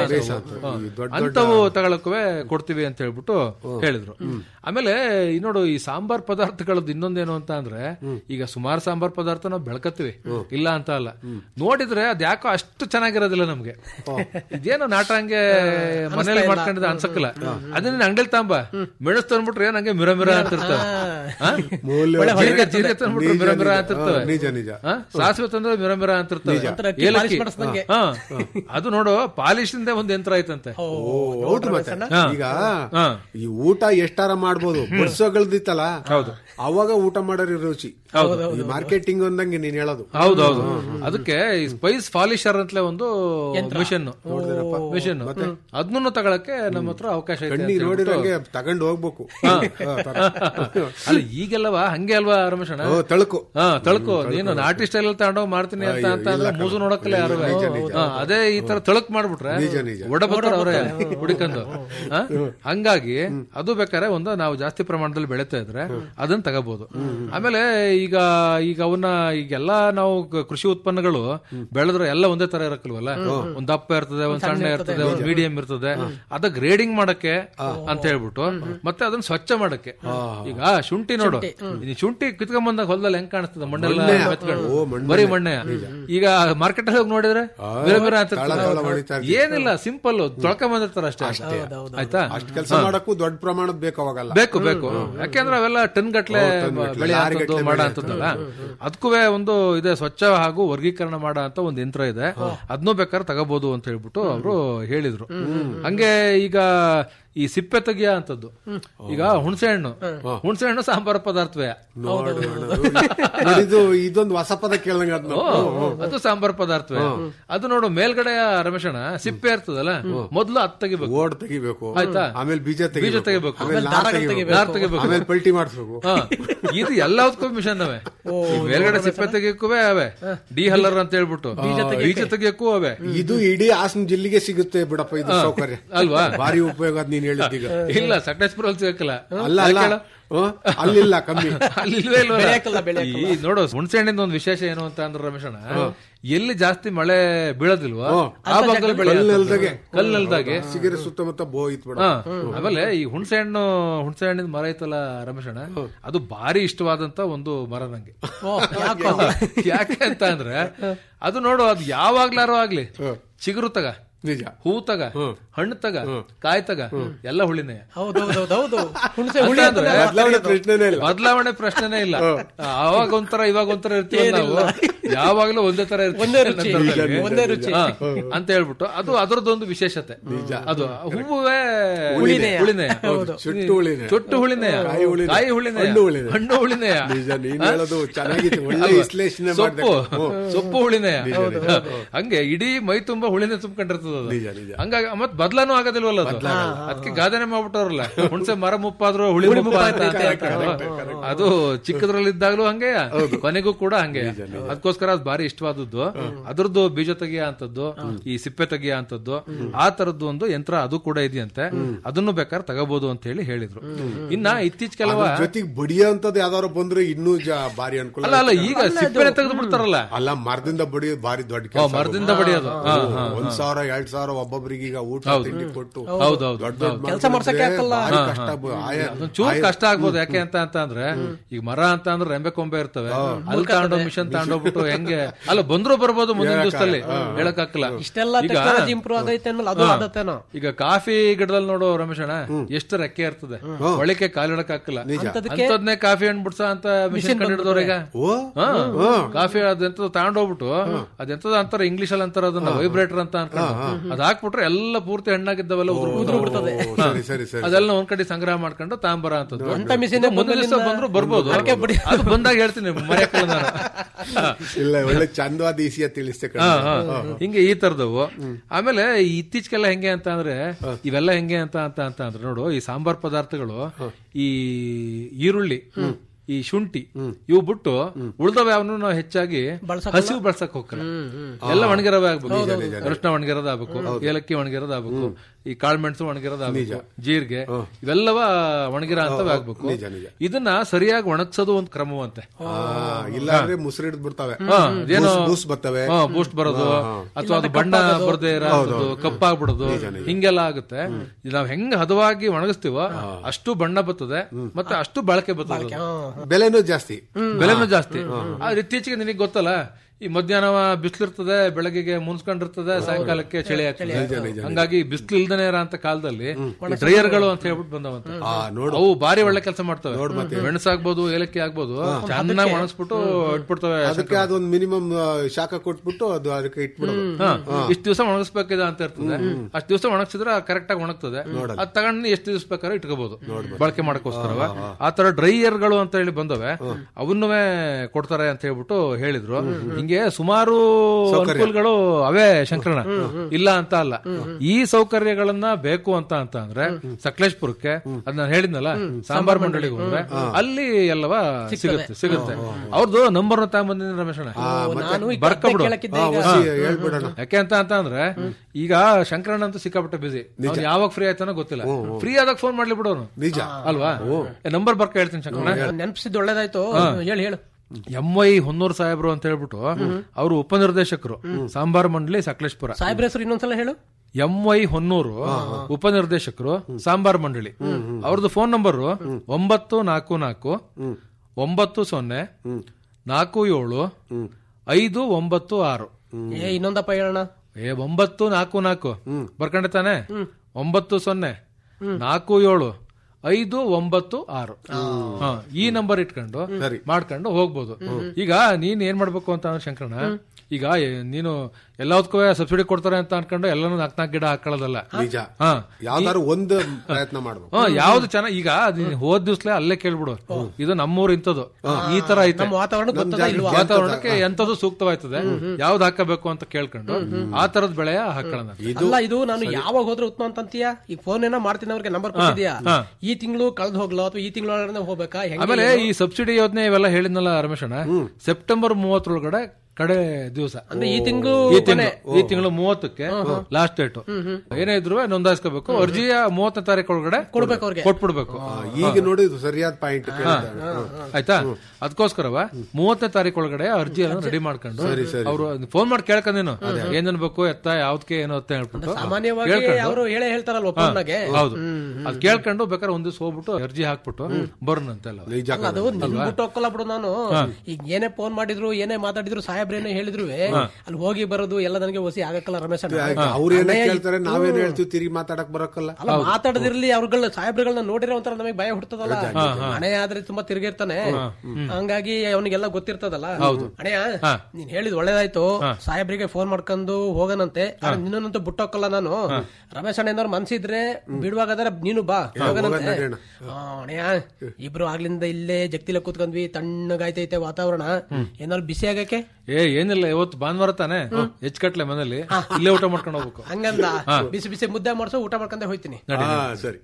ಅಂತವು ತಗೊಳಕ್ಕೂ ಕೊಡ್ತೀವಿ ಅಂತ ಹೇಳ್ಬಿಟ್ಟು ಹೇಳಿದ್ರು ಆಮೇಲೆ ಈ ನೋಡು ಈ ಸಾಂಬಾರ್ ಪದಾರ್ಥಗಳದ್ದು ಇನ್ನೊಂದೇನು ಅಂತ ಅಂದ್ರೆ ಈಗ ಸುಮಾರು ಸಾಂಬಾರ್ ಪದಾರ್ಥ ನಾವು ಬೆಳಕತ್ತೀವಿ ಇಲ್ಲ ಅಂತ ಅಲ್ಲ ನೋಡಿದ್ರೆ ಅದ್ ಯಾಕೋ ಅಷ್ಟು ಚೆನ್ನಾಗಿರೋದಿಲ್ಲ ನಮ್ಗೆ ಇದೇನೋ ನಾಟ ಹಂಗೆ ಮನೇಲಿ ಮಾಡ್ಕೊಂಡಿದ್ದ ಅನ್ಸಕ್ಕಲ್ಲ ಅದನ್ನ ಅಂಗಡಿಲಿ ತಾಂಬ ಮೆಣಸ್ ತಂದ್ಬಿಟ್ರೆ ಏನ್ ಹಂಗೆ ಮಿರ ಮಿರ ಅಂತ ಇರ್ತವೆ ಹಾ? ಜೀರಿಗೆ ಜೀರಿಗೆ ತಂದ್ಬಿಟ್ರೆ ಮಿರ ಮಿರ ಅಂತ ಇರ್ತವೆ ನಿಜ ನಿಜ ಹಾ? ಸಾಸಿವೆ ತಂದ್ರೆ ಮಿರ ಮಿರ ಅಂತ ಇರ್ತವೆ ಅಕ್ಕಿ ಏಲಕ್ಕಿ polish ಮಾಡಿಸ್ದಂಗೆ. ಹಾ. ಅದು ನೋಡು ಪಾಲಿಶ್ ಇಂದ ಒಂದ್ ಯಂತ್ರ ಐತಂತೆ ಓ ಹೌದು ಮತ್ತೆ ಈಗ ಹಾ. ಈ ಊಟ ಎಷ್ಟಾರ ಮಾಡ್ಬೋದು ವರ್ಷಗಳ್ದಿತ್ತಲ್ಲ ಹೌದು ಅವಾಗ ಊಟ ಮಾಡೋರಿ ರುಚಿ ಈ ಮಾರ್ಕೆಟಿಂಗ್ ಅಂದಂಗೆ ನೀನ್ ಹೇಳೋದು ಹೌದೌದು ಅದಕ್ಕೆ ಈ ಸ್ಪೈಸ್ ಪಾಲಿಶರ್ ಅಂತಲೇ ಒಂದು ಮಿಷನ್ ಮಿಷನ್ ಅದನ್ನು ತಗೊಳಕ್ಕೆ ನಮ್ಮ ಹತ್ರ ಅವಕಾಶ ಇದೆ ಅಂತ ಕಣ್ಣಿಗೆ ಹೇಳ್ಬಿಟ್ಟು- ನೋಡಿರಂಗೆ ತಗೊಂಡು ಹೋಗ್ಬೇಕು ಅಲ್ಲ ಈಗೆಲ್ಲವ ಹಂಗೆ ಅಲ್ವಾ ರಮೇಶಣ್ಣ ಓ, ತಳುಕು ಹಾ ತಳ್ಕೊ ನೀನು ನಾಟಿ ಸ್ಟೈಲ್ ಅಲ್ಲಿ ತಗೊಂಡೋಗಿ ಮಾಡ್ತೀನಿ ಅಂತ ಅಂತ ಅಂದ್ರೆ ಮೂಸು ನೋಡಕ್ಕಲ್ಲ ಯಾರು ಅದೇ ಈ ತರ ತಳಕ್ ಮಾಡ್ಬಿಟ್ರೆ ಒಡಬತ್ತಾರ ಅವರೇ ಹುಡುಕಂದು ಹಾ? ಹಂಗಾಗಿ ಅದು ಬೇಕಾದ್ರೆ ಒಂದು ನಾವು ಜಾಸ್ತಿ ಪ್ರಮಾಣದಲ್ಲಿ ಬೆಳೀತಾ ಇದ್ರೆ ಅದನ್ನ ತಗೋಬಹುದು ಆಮೇಲೆ ಈಗ ಈಗ ಅವನ್ನ ಈಗೆಲ್ಲ ನಾವು ಕ- ಕೃಷಿ ಉತ್ಪನ್ನಗಳು ಬೆಳೆದ್ರೆ ಎಲ್ಲ ಒಂದೇ ತರ ಇರಕ್ಕಲ್ವಲ್ಲ ಒಂದ್ ದಪ್ಪ ಇರ್ತದೆ ಒಂದ್ ಸಣ್ಣ ಇರ್ತದೆ ಒಂದ್ ಮೀಡಿಯಂ ಇರ್ತದೆ ಅದ ಗ್ರೇಡಿಂಗ್ ಮಾಡಕ್ಕೆ ಅಂತ ಹೇಳ್ಬಿಟ್ಟು ಮತ್ತೆ ಅದನ್ನ ಸ್ವಚ್ಛ ಮಾಡಕ್ಕೆ ಈಗ ಶುಂಠಿ ನೋಡು ಈ ಶುಂಠಿ ಕಿತ್ಕೊಂಡ್ ಬಂದಾಗ ಹೊಲದಲ್ಲಿ ಹೆಂಗ್ ಕಾಣಿಸ್ತದೆ ಮಣ್ಣೆಲ್ಲ ಮೆತ್ಕೊಂಡು ಬರೀ ಮಣ್ಣೆ ಈಗ ಮಾರ್ಕೆಟ್ ಹೋಗಿ ನೋಡಿದ್ರೆ ಬೇರೆ ಬೇರೆ ಅಂತ ಇರ್ತದೆ. ತಳ ಹೊಡಿತಾ ಏನಿಲ್ಲ ಸಿಂಪಲ್ ತೊಳ್ಕೊಂಡ್ ಬಂದಿರ್ತಾರ ಅಷ್ಟೇ ಆಯ್ತಾ ಅಷ್ಟ್ ಕೆಲಸ ಮಾಡಕ್ಕೂ ದೊಡ್ಡ ಪ್ರಮಾಣದ ಬೇಕು ಅವಾಗಲ್ಲ ಬೇಕು ಬೇಕು ಯಾಕೆಂದ್ರೆ ಅವೆಲ್ಲ ಟನ್ ಗಟ್ಲೆ ಬೆಳೆ ಮಾಡೋ ಅಂತದಲ್ಲ ಅದಕ್ಕೂ ಒಂದು ಇದೆ ಸ್ವಚ್ಛ ಹಾಗೂ ವರ್ಗೀಕರಣ ಮಾಡೋ ಅಂತ ಒಂದು ಯಂತ್ರ ಇದೆ ಅದನ್ನೂ ಬೇಕಾದ್ರೆ ತಗೋಬಹುದು ಅಂತ ಹೇಳ್ಬಿಟ್ಟು ಅವರು ಹೇಳಿದ್ರು ಹಂಗೆ ಈಗ ಈ ಸಿಪ್ಪೆ ತೆಗಿಯ ಅಂತದ್ದು ಈಗ ಹುಣಸೆ ಹಣ್ಣು ಹುಣಸೆ ಹಣ್ಣು ಸಾಂಬಾರ ಪದಾರ್ಥವೇ ನೋಡು ನೋಡಿ, ಇದು ಇದೊಂದು ಹೊಸ ಪದ ಕೇಳಂಗ ಅದ್ನ. ಓ, ಅದು ಸಾಂಬಾರ್ ಪದಾರ್ಥವೇ ಅದು ನೋಡು ಮೇಲ್ಗಡೆಯ ರಮೇಶಣ್ಣ ಸಿಪ್ಪೆ ಇರ್ತದಲ್ಲ ಮೊದ್ಲು ಅದ್ ತೆಗಿಬೇಕು ಓಡ್ ತೆಗಿಬೇಕು ಆಯ್ತಾ? ಆಮೇಲೆ ಬೀಜ ಬೀಜ ತೆಗಿಬೇಕು ತೆಗಿಬೇಕು ಆಮೇಲೆ ನಾರ್ ತೆಗಿಬೇಕು ನಾರ್ ತೆಗಿಬೇಕು ಆಮೇಲೆ ಪಲ್ಟಿ ಮಾಡಿಸ್ಬೇಕು ಹಾ, ಇದು ಎಲ್ಲದಕ್ಕೂ ಮಿಷನ್ ಅವೆ ಈ ಮೇಲ್ಗಡೆ ಸಿಪ್ಪೆ ತೆಗಿಯಕ್ಕೂ ಅವೆ ಡಿ ಹಲ್ಲರ್ ಅಂತ ಹೇಳ್ಬಿಟ್ಟು ಬೀಜ ತೆಗಿಯಕ್ಕೂ ಅವೆ ಇದು ಇಡೀ ಹಾಸನ ಜಿಲ್ಲೆಗೆ ಸಿಗುತ್ತೆ ಬಿಡಪ್ಪ ಇದು ಸೌಕರ್ಯ ಅಲ್ವಾ ಭಾರಿ ಉಪಯೋಗ ಅದ್ ನೀನ್ ಹೇಳಿದ್ದೀಗ ಇಲ್ಲ ಸಕಲೇಶ್ಪುರಲ್ಲಿ ಸಿಗಕ್ಕಲ್ಲ ಅಲ್ಲ ಅಲ್ಲ ಹ್ಮ್? ಅಲ್ಲಿಲ್ಲ ಕಮ್ಮಿ ಅಲ್ಲಿ ಇಲ್ವೇ ಇಲ್ವಲ್ಲ? ಬೆಳೆಯಕ್ಕಲ್ಲ, ಬೆಳೆಯಕ್ಕಲ್ಲ. ಈ ನೋಡು ಹುಣಸೆ ಹಣ್ಣಿಂದ ಒಂದು ವಿಶೇಷ ಏನು ಅಂತ ಅಂದ್ರೆ ರಮೇಶಣ್ಣ ಎಲ್ಲಿ ಜಾಸ್ತಿ ಮಳೆ ಬೀಳೋದಿಲ್ವಾ ಆ ಭಾಗದಲ್ಲಿ ಬೆಳೆ ಕಲ್ಲಲ್ದಾಗೆ. ಕಲ್ಲಲ್ದಾಗೆ ಸಿಗರೆ ಸುತ್ತಮುತ್ತ ಬೋ ಇತ್ತು ಬಿಡ ಹಾ ಆಮೇಲೆ ಈ ಹುಣಸೆ ಹಣ್ಣು ಹುಣಸೆ ಹಣ್ಣಿನ ಮರ ಐತಲ್ಲ ರಮೇಶಣ್ಣ ಅದು ಭಾರಿ ಇಷ್ಟವಾದಂತ ಒಂದು ಮರ ನಂಗೆ ಯಾಕೆ ಅಂತ ಅಂದ್ರೆ ಅದು ನೋಡು ಅದು ಯಾವಾಗ್ಲಾರು ಆಗ್ಲಿ ಚಿಗುರು ತಗ ನಿಜ ಹೂ ತಗ ಹಣ್ಣು ತಗ ಕಾಯಿ ತಗ ಎಲ್ಲ ಹುಳಿನೇ ಹೌದೌದೌದು ಹುಣಸೆ ಹುಳಿ ಅಂತ ಅಂದ್ರೆ ಬದಲಾವಣೆ ಪ್ರಶ್ನೆನೇ ಇಲ್ಲ ಬದಲಾವಣೆ ಪ್ರಶ್ನೆನೇ ಇಲ್ಲ ಅವಾಗ ಒಂಥರ ಇವಾಗ ಒಂಥರ ಇರ್ತೀವಿ ನಾವು ಯಾವಾಗ್ಲೂ ಒಂದೇ ತರ ಇರ್ತೀವಿ ಒಂದೇ ರುಚಿ. ನಂತರದಲ್ಲಿ. ಒಂದೇ ರುಚಿ. ಹಾ, ಅಂತ ಹೇಳ್ಬಿಟ್ಟು ಅದು ಅದರದ್ದೊಂದು ವಿಶೇಷತೆ ಅದು ಹೂವೇ ಹುಳಿನೇ. ಹುಳಿನೇ ಚುಟ್ಟು ಹುಳಿನೇ. ಚೊಟ್ಟು ಹುಳಿನೇ ಕಾಯಿ ಹುಳಿನೇ. ಕಾಯಿ ಹುಳಿನೇ ಹಣ್ಣು ಹುಳಿನೇ. ಹಣ್ಣು ಹುಳಿನೇ ನಿಜ ನೀನ್ ಹೇಳೋದು ಚೆನ್ನಾಗಿತ್ತು ಒಳ್ಳೆ ಅಲ್ವಾ? ವಿಶ್ಲೇಷಣೆ ಸೊಪ್ಪು ಮಾಡಿದೆ ಸೊಪ್ಪು ಹುಳಿನೇ ಹಂಗೆ ಇಡೀ ಮೈ ತುಂಬಾ ಹುಳಿನೇ ತುಂಬ್ಕೊಂಡಿರ್ತದ ಅದು ನಿಜ, ನಿಜ. ಹಂಗಾಗಿ ಮತ್ ಬದ್ಲಾನು ಆಗೋದಿಲ್ವಲ್ಲ ಅದು ಅದಕ್ಕೆ ಗಾದನೆ ಮಾಡ್ಬಿಟ್ಟವ್ರಲ್ಲ ಹುಣಸೆ ಮರ ಮುಪ್ಪಾದ್ರು ಹುಳಿ ಮುಪ್ಪ ಅಂತ ಅಂತ ಹೇಳ್ತಾರೆ. ಅದು ಚಿಕ್ಕದ್ರಲ್ಲಿ ಇದ್ದಾಗ್ಲೂ ಹಂಗೆ ಕೊನೆಗೂ ಕೂಡ ಹಂಗೆ ಅದಕ್ಕೋಸ್ಕರ ಅದು ಭಾರಿ ಇಷ್ಟವಾದದ್ದು ಅದ್ರದ್ದು ಬೀಜ ತೆಗಿಯ ಅಂತದ್ದು ಈ ಸಿಪ್ಪೆ ತೆಗಿಯ ಅಂತದ್ದು ಆ ತರದ್ದು ಒಂದು ಯಂತ್ರ ಅದು ಕೂಡ ಇದೆಯಂತೆ ಅದನ್ನು ಬೇಕಾದ್ರೆ ತಗೋಬಹುದು ಅಂತ ಹೇಳಿ ಹೇಳಿದ್ರು ಇನ್ನ ಇತ್ತೀಚೆಗೆಲ್ಲವ ಜೊತೆಗೆ ಬಡಿಯೋಂತದ್ದು ಯಾವ್ದಾದ್ರು ಬಂದ್ರೆ ಇನ್ನೂ ಜಾ- ಭಾರಿ ಅನುಕೂಲ ಅಲ್ಲ ಅಲ್ಲ ಈಗ ಸಿಪ್ಪೆನೆ ತೆಗೆದು ಬಿಡ್ತಾರಲ್ಲ ಅಲ್ಲ ಮರದಿಂದ ಬಡಿಯೋದು ಭಾರಿ ದೊಡ್ಡ ಓ, ಕೆಲಸ ಮರದಿಂದ ಬಡಿಯೋದು ಹಾ, ಹಾ. ಒಂದ್ ಸಾವಿರ ಎರಡ್ ಸಾವಿರ ಒಬ್ಬೊಬ್ರಿಗೆ ಈಗ ಊಟ ತಿಂಡಿ ಕೊಟ್ಟು ಹೌದೌದು ದೊಡ್ಡ ದೊಡ್ಡ ಕೆಲ್ಸ ಮರಗಳಿದ್ರೆ ಮಾಡ್ಸಕ್ಕೆ ಆಗಲ್ಲ. ಭಾರಿ ಕಷ್ಟ ಬ- ಆಯ- ಅದೊಂದ್ ಚೂರ್ ಕಷ್ಟ ಆಗ್ಬೋದು ಯಾಕೆ ಅಂತ ಅಂತ ಅಂದ್ರೆ ಈಗ ಮರ ಅಂತ ಅಂದ್ರೆ ರೆಂಬೆ ಕೊಂಬೆ ಇರ್ತವೆ ಅಲ್ಲಿ ತಗೊಂಡೋಗ್ ಮಿಷನ್ ತಗೊಂಡೋಗ್ಬಿಟ್ಟು ಹೆಂಗೆ ಅಲ್ಲ ಬಂದ್ರು ಬರ್ಬೋದು ಮುಂದಿನ ದಿವಸದಲ್ಲಿ ಹೇಳಕ್ಕಾಗಲ್ಲ ಇಷ್ಟೆಲ್ಲ ಈಗ ಟೆಕ್ನಾಲಜಿ ಇಂಪ್ರೂವ್ ಆಗೈತೆ ಅನ್ನೋಲ್ಲ ಅದು ಆದತ್ತೇನೋ ಈಗ ಕಾಫಿ ಗಿಡದಲ್ಲಿ ನೋಡು ರಮೇಶ್ ಅಣ್ಣ ಎಷ್ಟು ರೆಕ್ಕೆ ಇರ್ತದೆ ಒಳಕ್ಕೆ ಕಾಲಿಡಕ್ ಹಾಕಲ್ಲ ಅಂತದ್ನೇ ಕಾಫಿ ಹಣ್ಣು ಬಿಡ್ಸ ಅಂತ ಮಿಷಿನ್ ಕಂಡಿಡ್ದವ್ರ ಈಗ ಓ ಹಾ. ಕಾಫಿ ಅದೆಂತದ ತಗೊಂಡೋಗ್ಬಿಟ್ಟು ಅದೆಂತದ ಅಂತಾರ ಇಂಗ್ಲಿಷ್ ಅಲ್ಲಿ ಅಂತಾರ ಅದನ್ನ ವೈಬ್ರೇಟರ್ ಅಂತ ಅನ್ಕೊಂಡು ಅದ್ ಹಾಕ್ಬಿಟ್ರೆ ಎಲ್ಲ ಪೂರ್ತಿ ಹಣ್ಣಾಗಿದ್ದವೆಲ್ಲ ಉದುರು ಬಿಡ್ತದೆ ಓ, ಸರಿ ಸರಿ ಸರಿ ಅದೆಲ್ಲ ಒಂದ್ ಕಡೆ ಸಂಗ್ರಹ ಮಾಡ್ಕೊಂಡು ತಾಂಬರ ಅಂತದ್ದು ಅಂತ ಮಿಷಿನ್ ಮುಂದಿನ ದಿವಸ ಬಂದ್ರು ಬರ್ಬೋದು ಅದು ಬಂದಾಗ ಹೇಳ್ತೀನಿ ಮರೆಯಕ್ಕಲ್ಲ ನಾನು ಇಲ್ಲ ಒಳ್ಳೆ ಚಂದವಾದ ಈಸಿಯ ತಿಳಿಸ್ತೆ ಕಣೆ. ಹಾ, ಹಾ. ಹಿಂಗೆ ಈ ತರದವು ಆಮೇಲೆ ಈ ಇತ್ತೀಚೆಗೆಲ್ಲ ಹೆಂಗೆ ಅಂತ ಅಂದ್ರೆ ಇವೆಲ್ಲ ಹೆಂಗೆ ಅಂತ ಅಂತ ಅಂತ ಅಂದ್ರೆ ನೋಡು ಈ ಸಾಂಬಾರ್ ಪದಾರ್ಥಗಳು ಈ ಈರುಳ್ಳಿ ಈ ಶುಂಠಿ ಇವು ಬಿಟ್ಟು ಉಳ್ದವ ಯಾವನು ನಾವು ಹೆಚ್ಚಾಗಿ ಹಸಿವು ಬಳಸಕ್ ಹೋಗ್ತಾರೆ ಎಲ್ಲ ಒಣಗಿರವೇ ಆಗ್ಬೇಕು ಅರಿಶಿನ ಒಣಗಿರೋದ್ ಆಗ್ಬೇಕು ಏಲಕ್ಕಿ ಒಣಗಿರೋದ್ ಆಗ್ಬೇಕು ಈ ಕಾಳ್ಮೆಣಸು ಒಣಗಿರೋದ್ ಆಗ್ಬೇಕು ಜೀರಿಗೆ ಇವೆಲ್ಲವ ಒಣಗಿರ ಅಂತವೇ ಆಗ್ಬೇಕು ಇದನ್ನ ಸರಿಯಾಗಿ ಒಣಗ್ಸೋದು ಒಂದು ಕ್ರಮವಂತೆ ಆ, ಇಲ್ಲ ಅಂದ್ರೆ ಮುಸ್ರು ಹಿಡಿದ್ ಬಿಡ್ತಾವೆ ಹಾ, ಅದೇನೋ ಬೂಸ್ ಬರ್ತವೆ ಬೂಸ್ಟ್ ಬರೋದು ಅಥವಾ ಅದು ಬಣ್ಣ ಬರದೇ ಇರೋದು ಕಪ್ಪಾಗ್ಬಿಡೋದು ಹಿಂಗೆಲ್ಲ ಆಗುತ್ತೆ ಇದು ನಾವ್ ಹೆಂಗ್ ಹದವಾಗಿ ಒಣಗಿಸ್ತೀವೋ ಅಷ್ಟು ಬಣ್ಣ ಬರ್ತದೆ ಮತ್ತೆ ಅಷ್ಟು ಬಳಕೆ ಬರ್ತದೆ ಅದು. ಬೆಲೆನೂ ಜಾಸ್ತಿ ಬೆಲೆನೂ ಜಾಸ್ತಿ ಆದ್ರೆ ಇತ್ತೀಚೆಗೆ ನಿನಗೆ ಗೊತ್ತಲ್ಲ ಈ ಮಧ್ಯಾಹ್ನ ಬಿಸಿಲಿರ್ತದೆ ಬೆಳಗ್ಗೆಗೆ ಮುನ್ಸ್ಕೊಂಡಿರ್ತದೆ ಸಾಯಂಕಾಲಕ್ಕೆ ಚಳಿ ಆಗ್ತದೆ ಹಂಗಾಗಿ ಬಿಸಿಲು ಇಲ್ದನೆ ಇರೋ ಅಂತ ಕಾಲದಲ್ಲಿ ಡ್ರೈಯರ್ಗಳು ಅಂತ ಹೇಳ್ಬಿಟ್ಟು ಬಂದವಂತೆ ಆ ನೋಡು ಅವು ಬಾರಿ ಒಳ್ಳೆ ಕೆಲಸ ಮಾಡ್ತವೆ ಮೆಣಸಾಗ್ಬೋದು ಏಲಕ್ಕಿ ಆಗ್ಬೋದು ಚೆನ್ನಾಗಿ ಒಣಗಿಸ್ಬಿಟ್ಟು ಇಟ್ಬಿಡ್ತವೆ ಅದಕ್ಕೆ ಅದೊಂದು ಮಿನಿಮಮ್ ಶಾಖ ಕೊಟ್ಬಿಟ್ಟು ಅದು ಅದಕ್ಕೆ ಇಟ್ಬಿಡೋದು ಇಷ್ಟು ದಿವಸ ಒಣಗಿಸ್ಬೇಕಿದೆ ಅಂತ ಇರ್ತದೆ ಅಷ್ಟು ದಿವಸ ಒಣಗಿಸಿದ್ರೆ ಕರೆಕ್ಟ್ ಆಗಿ ಒಣಗ್ತದೆ ಅದ್ ತಗೊಂಡು ಎಷ್ಟು ದಿವಸ ಬೇಕಾದ್ರೆ ಇಟ್ಕೋಬಹುದು ಬಳಕೆ ಮಾಡಕ್ಕೋಸ್ಕರವ ಆ ತರ ಡ್ರೈಯರ್ಗಳು ಅಂತ ಹೇಳಿ ಬಂದವೆ ಅವನ್ನುವೇ ಕೊಡ್ತಾರೆ ಅಂತ ಹೇಳ್ಬಿಟ್ಟು ಹೇಳಿದ್ರು ಹಿಂಗೆ ಸುಮಾರು ಅನುಕೂಲಗಳು ಅವೇ ಶಂಕರಣ ಇಲ್ಲ ಅಂತ ಅಲ್ಲ ಈ ಸೌಕರ್ಯಗಳನ್ನ ಬೇಕು ಅಂತ ಅಂತ ಅಂದ್ರೆ ಸಕಲೇಶ್ಪುರಕ್ಕೆ ಅದ್ ನಾನು ಹೇಳಿದ್ನಲ್ಲ ಸಾಂಬಾರ್ ಮಂಡಳಿಗೆ ಹೋದ್ರೆ ಅಲ್ಲಿ ಎಲ್ಲವ ಸಿಗುತ್ತೆ ಸಿಗುತ್ತೆ ಅವ್ರದ್ದು ನಂಬರ್ ತಗೊಂಬಂದಿದ್ದೀನಿ ರಮೇಶಣ್ಣ ನಾನು ಈಗ ಬರ್ಕೊಬಿಡು ಕೇಳಕ್ಕಿದ್ದೆ ಆ, ಈಗ. ಒಸಿ ಹೇಳ್ಬಿಡೋಣ ಯಾಕೆ ಅಂತ ಅಂತ ಅಂದ್ರೆ ಈಗ ಶಂಕರಣ್ಣ ಅಂತೂ ಸಿಕ್ಕಾಪಟ್ಟೆ ಬಿಸಿ ಯಾವಾಗ ಫ್ರೀ ಆಯ್ತಾನೋ ಗೊತ್ತಿಲ್ಲ ಫ್ರೀ ಆದಾಗ ಫೋನ್ ಮಾಡ್ಲಿ ಬಿಡೋನು ನಿಜ ಅಲ್ವಾ ನಂಬರ್ ಬರ್ಕ ಹೇಳ್ತೀನಿ ಶಂಕರಣ್ಣ ನೆನಪಿಸಿದ್ ಒಳ್ಳೇದಾಯ್ತು ಹೇಳು ಹೇಳು ಎಂ ವೈ ಹೊನ್ನೂರ್ ಸಾಹೇಬ್ರು ಅಂತ ಹೇಳ್ಬಿಟ್ಟು ಅವರು ಉಪನಿರ್ದೇಶಕರು ಸಾಂಬಾರ್ ಮಂಡಳಿ ಸಕಲೇಶ್ಪುರ ಸಾಹೇಬ್ರ ಹೆಸರು ಇನ್ನೊಂದ್ಸಲ ಹೇಳು ಎಂ ವೈ ಹೊನ್ನೂರು ಉಪನಿರ್ದೇಶಕರು ಸಾಂಬಾರ್ ಮಂಡಳಿ ಅವ್ರದ್ದು ಫೋನ್ ನಂಬರ್ ಒಂಬತ್ತು ನಾಲ್ಕು ನಾಲ್ಕು ಒಂಬತ್ತು ಸೊನ್ನೆ ನಾಲ್ಕು ಏಳು ಐದು ಒಂಬತ್ತು ಆರು ಏ ಇನ್ನೊಂದಪ್ಪ ಹೇಳೋಣ ಏ ಒಂಬತ್ತು ನಾಲ್ಕು ನಾಲ್ಕು ಬರ್ಕೊಂಡೆ ತಾನೆ ಒಂಬತ್ತು ಸೊನ್ನೆ ನಾಲ್ಕು ಏಳು ಐದು ಒಂಬತ್ತು ಆರು ಹಾ, ಈ ನಂಬರ್ ಇಟ್ಕೊಂಡು ಮಾಡ್ಕೊಂಡು ಹೋಗ್ಬೋದು ಈಗ ನೀನ್ ಏನ್ ಮಾಡ್ಬೇಕು ಅಂತ ಅಂದ್ರೆ ಶಂಕರಣ್ಣ ಈಗ ಏ- ನೀನು ಎಲ್ಲದಕ್ಕೂ ಸಬ್ಸಿಡಿ ಕೊಡ್ತಾರೆ ಅಂತ ಅನ್ಕೊಂಡು ಎಲ್ಲಾನು ನಾಲ್ಕು ನಾಲ್ಕು ಗಿಡ ಹಾಕೊಳ್ಳೋದಲ್ಲ ನಿಜ ಹಾ ಯಾವ್ದಾದ್ರು ಒಂದು ಪ್ರಯತ್ನ ಮಾಡ್ಬೇಕು ಹಾ, ಯಾವ್ದು ಚೆನ್ನಾಗಿ ಈಗ ನೀನ್ ಹೋದ್ ದಿವ್ಸಲೇ ಅಲ್ಲೇ ಕೇಳ್ಬಿಡು ಇದು ನಮ್ಮೂರ್ ಇಂಥದ್ದು ಈ ತರ ಐತೆ ನಮ್ಮ ವಾತಾವರಣ ಗೊತ್ತದ ಇಲ್ವಾ ವಾತಾವರಣಕ್ಕೆ ಎಂತದ್ದು ಸೂಕ್ತವಾಯ್ತದೆ ಯಾವ್ದು ಹಾಕಬೇಕು ಅಂತ ಕೇಳ್ಕೊಂಡು ಆ ತರದ ಬೆಳೆಯ ಹಾಕೊಳ್ಳೋಣ ಅಲ್ಲ ಇದು ನಾನು ಯಾವಾಗ ಹೋದ್ರೆ ಉತ್ತಮ ಅಂತಂತೀಯ ಈಗ ಫೋನ್ ಏನೋ ಮಾಡ್ತೀನಿ ಅವ್ರಿಗೆ ನಂಬರ್ ಕೊಟ್ಟಿದ್ಯಾ ಈ ತಿಂಗಳು ಕಳೆದು ಹೋಗ್ಲೋ ಅಥವಾ ಈ ತಿಂಗಳೊಳಗಡೆ ಹೋಗ್ಬೇಕಾ ಹೆಂಗೆ ಆಮೇಲೆ ಈ ಸಬ್ಸಿಡಿ ಯೋಜನೆ ಇವೆಲ್ಲ ಹೇಳಿದ್ನಲ್ಲ ರಮೇಶಣ್ಣ ಸೆಪ್ಟೆಂಬರ್ ಮೂವತ್ತರೊಳಗಡೆ ಕಡೆ ದಿವಸ ಅಂದ್ರೆ ಈ ತಿಂಗಳು ಈ ತಿಂಗಳು ಈ ತಿಂಗಳು ಮೂವತ್ತಕ್ಕೆ ಲಾಸ್ಟ್ ಡೇಟ್ ಏನೇ ಇದ್ರು ನೋಂದಾಯಿಸ್ಕೋಬೇಕು ಅರ್ಜಿಯ ಮೂವತ್ತನೇ ತಾರೀಕು ಒಳಗಡೆ ಕೊಡ್ಬೇಕು ಅವ್ರಿಗೆ. ಕೊಟ್ಬಿಡ್ಬೇಕು ಈಗ ನೋಡಿ ಇದು ಸರಿಯಾದ ಪಾಯಿಂಟ್ ಆಯ್ತಾ ಅದಕ್ಕೋಸ್ಕರವ ಮೂವತ್ತನೇ ತಾರೀಕು ಒಳಗಡೆ ಅರ್ಜಿಯನ್ನು ರೆಡಿ ಮಾಡ್ಕೊಂಡು ಅವರು ಫೋನ್ ಮಾಡಿ ಕೇಳ್ಕೊಂಡ್ ನೀನು ಏನೇನ್ ಬೇಕು ಎತ್ತ ಯಾವ್ದಕ್ಕೆ ಏನೋ ಅಂತ ಹೇಳ್ಬಿಟ್ಟು ಸಾಮಾನ್ಯವಾಗಿ ಕೇಳ್ಕೊಂಡು- ಅವರು ಹೇಳೇ ಹೇಳ್ತಾರಲ್ವ ಫೋನ್ನಾಗೆ ಹೌದು ಅದ್ ಕೇಳ್ಕೊಂಡು ಬೇಕಾದ್ರೆ ಒಂದ್ ದಿವಸ ಹೋಗ್ಬಿಟ್ಟು ಅರ್ಜಿ ಹಾಕ್ಬಿಟ್ಟು ಬರ್ನಂತೆಲ್ಲ ನಿಜ ಅಲ್ಲ, ಅದು ನಿನ್ ಬಿಟ್ಟು ಹೋಗಲ್ಲ ಬಿಡು ನಾನು ಈಗ ಏನೇ ಫೋನ್ ಮಾಡಿದ್ರು ಏನೇ ಮಾತಾಡಿದ್ರು ಸಾಹೇಬ್ರೇನೇ ಹೇಳಿದ್ರು ಅಲ್ಲಿ ಹೋಗಿ ಬರೋದು ಎಲ್ಲ ನನಗೆ ಹೊಸಿ ಆಗಕ್ಕಲ್ಲ ರಮೇಶ್ ಅಣ್ಣ. ಅವ್ರು ಏನೇ ಕೇಳ್ತಾರೆ ನಾವೇನ್ ಹೇಳ್ತೀವಿ ತಿರುಗಿ ಮಾತಾಡಕ್ ಬರಕ್ಕಲ್ಲ ಅಲ್ಲ ಮಾತಾಡದಿರ್ಲಿ ಅವ್ರಗಳ ಸಾಹೇಬ್ರುಗಳನ್ನ ನೋಡಿರೋ ಒಂಥರ ನಮಗೆ ಭಯ ಹುಡ್ತದಲ್ಲ ಹಣೆ ಆದ್ರೆ ತುಂಬಾ ತಿರುಗಿರ್ತಾನೆ ಹಂಗಾಗಿ ಅವನಿಗೆಲ್ಲ ಗೊತ್ತಿರ್ತದಲ್ಲ ಅಣೆಯ ನೀನ್ ಹೇಳಿದ್ ಒಳ್ಳೇದಾಯ್ತು ಸಾಹೇಬ್ರಿಗೆ ಫೋನ್ ಮಾಡ್ಕೊಂಡು ಹೋಗನಂತೆ ಆದ್ರೆ ನಿನ್ನಂತೂ ಬಿಟ್ಟೋಕಲ್ಲ ನಾನು ರಮೇಶ್ ಅಣ್ಣ ಏನಾದ್ರು ಮನ್ಸಿದ್ರೆ ಬಿಡುವಾಗದಾರೆ ನೀನು ಬಾ ಹೋಗನಂತೆ ಆ, ಅಣೆಯ ಇಬ್ರು ಆಗ್ಲಿಂದ ಇಲ್ಲೇ ಜಗ್ತಿಲ ಕೂತ್ಕೊಂಡ್ವಿ ತಣ್ಣಗಾಯ್ತೈತೆ ವಾತಾವರಣ ಏನಾದ್ರು ಬಿಸಿ ಆಗಕ್ಕೆ ಏ ಏನಿಲ್ಲ ಇವತ್ತು ಭಾನುವಾರ ತಾನೆ ಹೆಚ್ಚ್ ಕಟ್ಲೆ ಮನೇಲಿ ಇಲ್ಲೇ ಊಟ ಮಾಡ್ಕೊಂಡು ಹೋಗ್ಬೇಕು ಹಂಗಂದ ಬಿಸಿ ಬಿಸಿ ಮುದ್ದೆ ಮಾಡ್ಸೋ ಊಟ ಮಾಡ್ಕೊಂಡೆ ಹೋಯ್ತೀನಿ ಹಾ ಸರಿ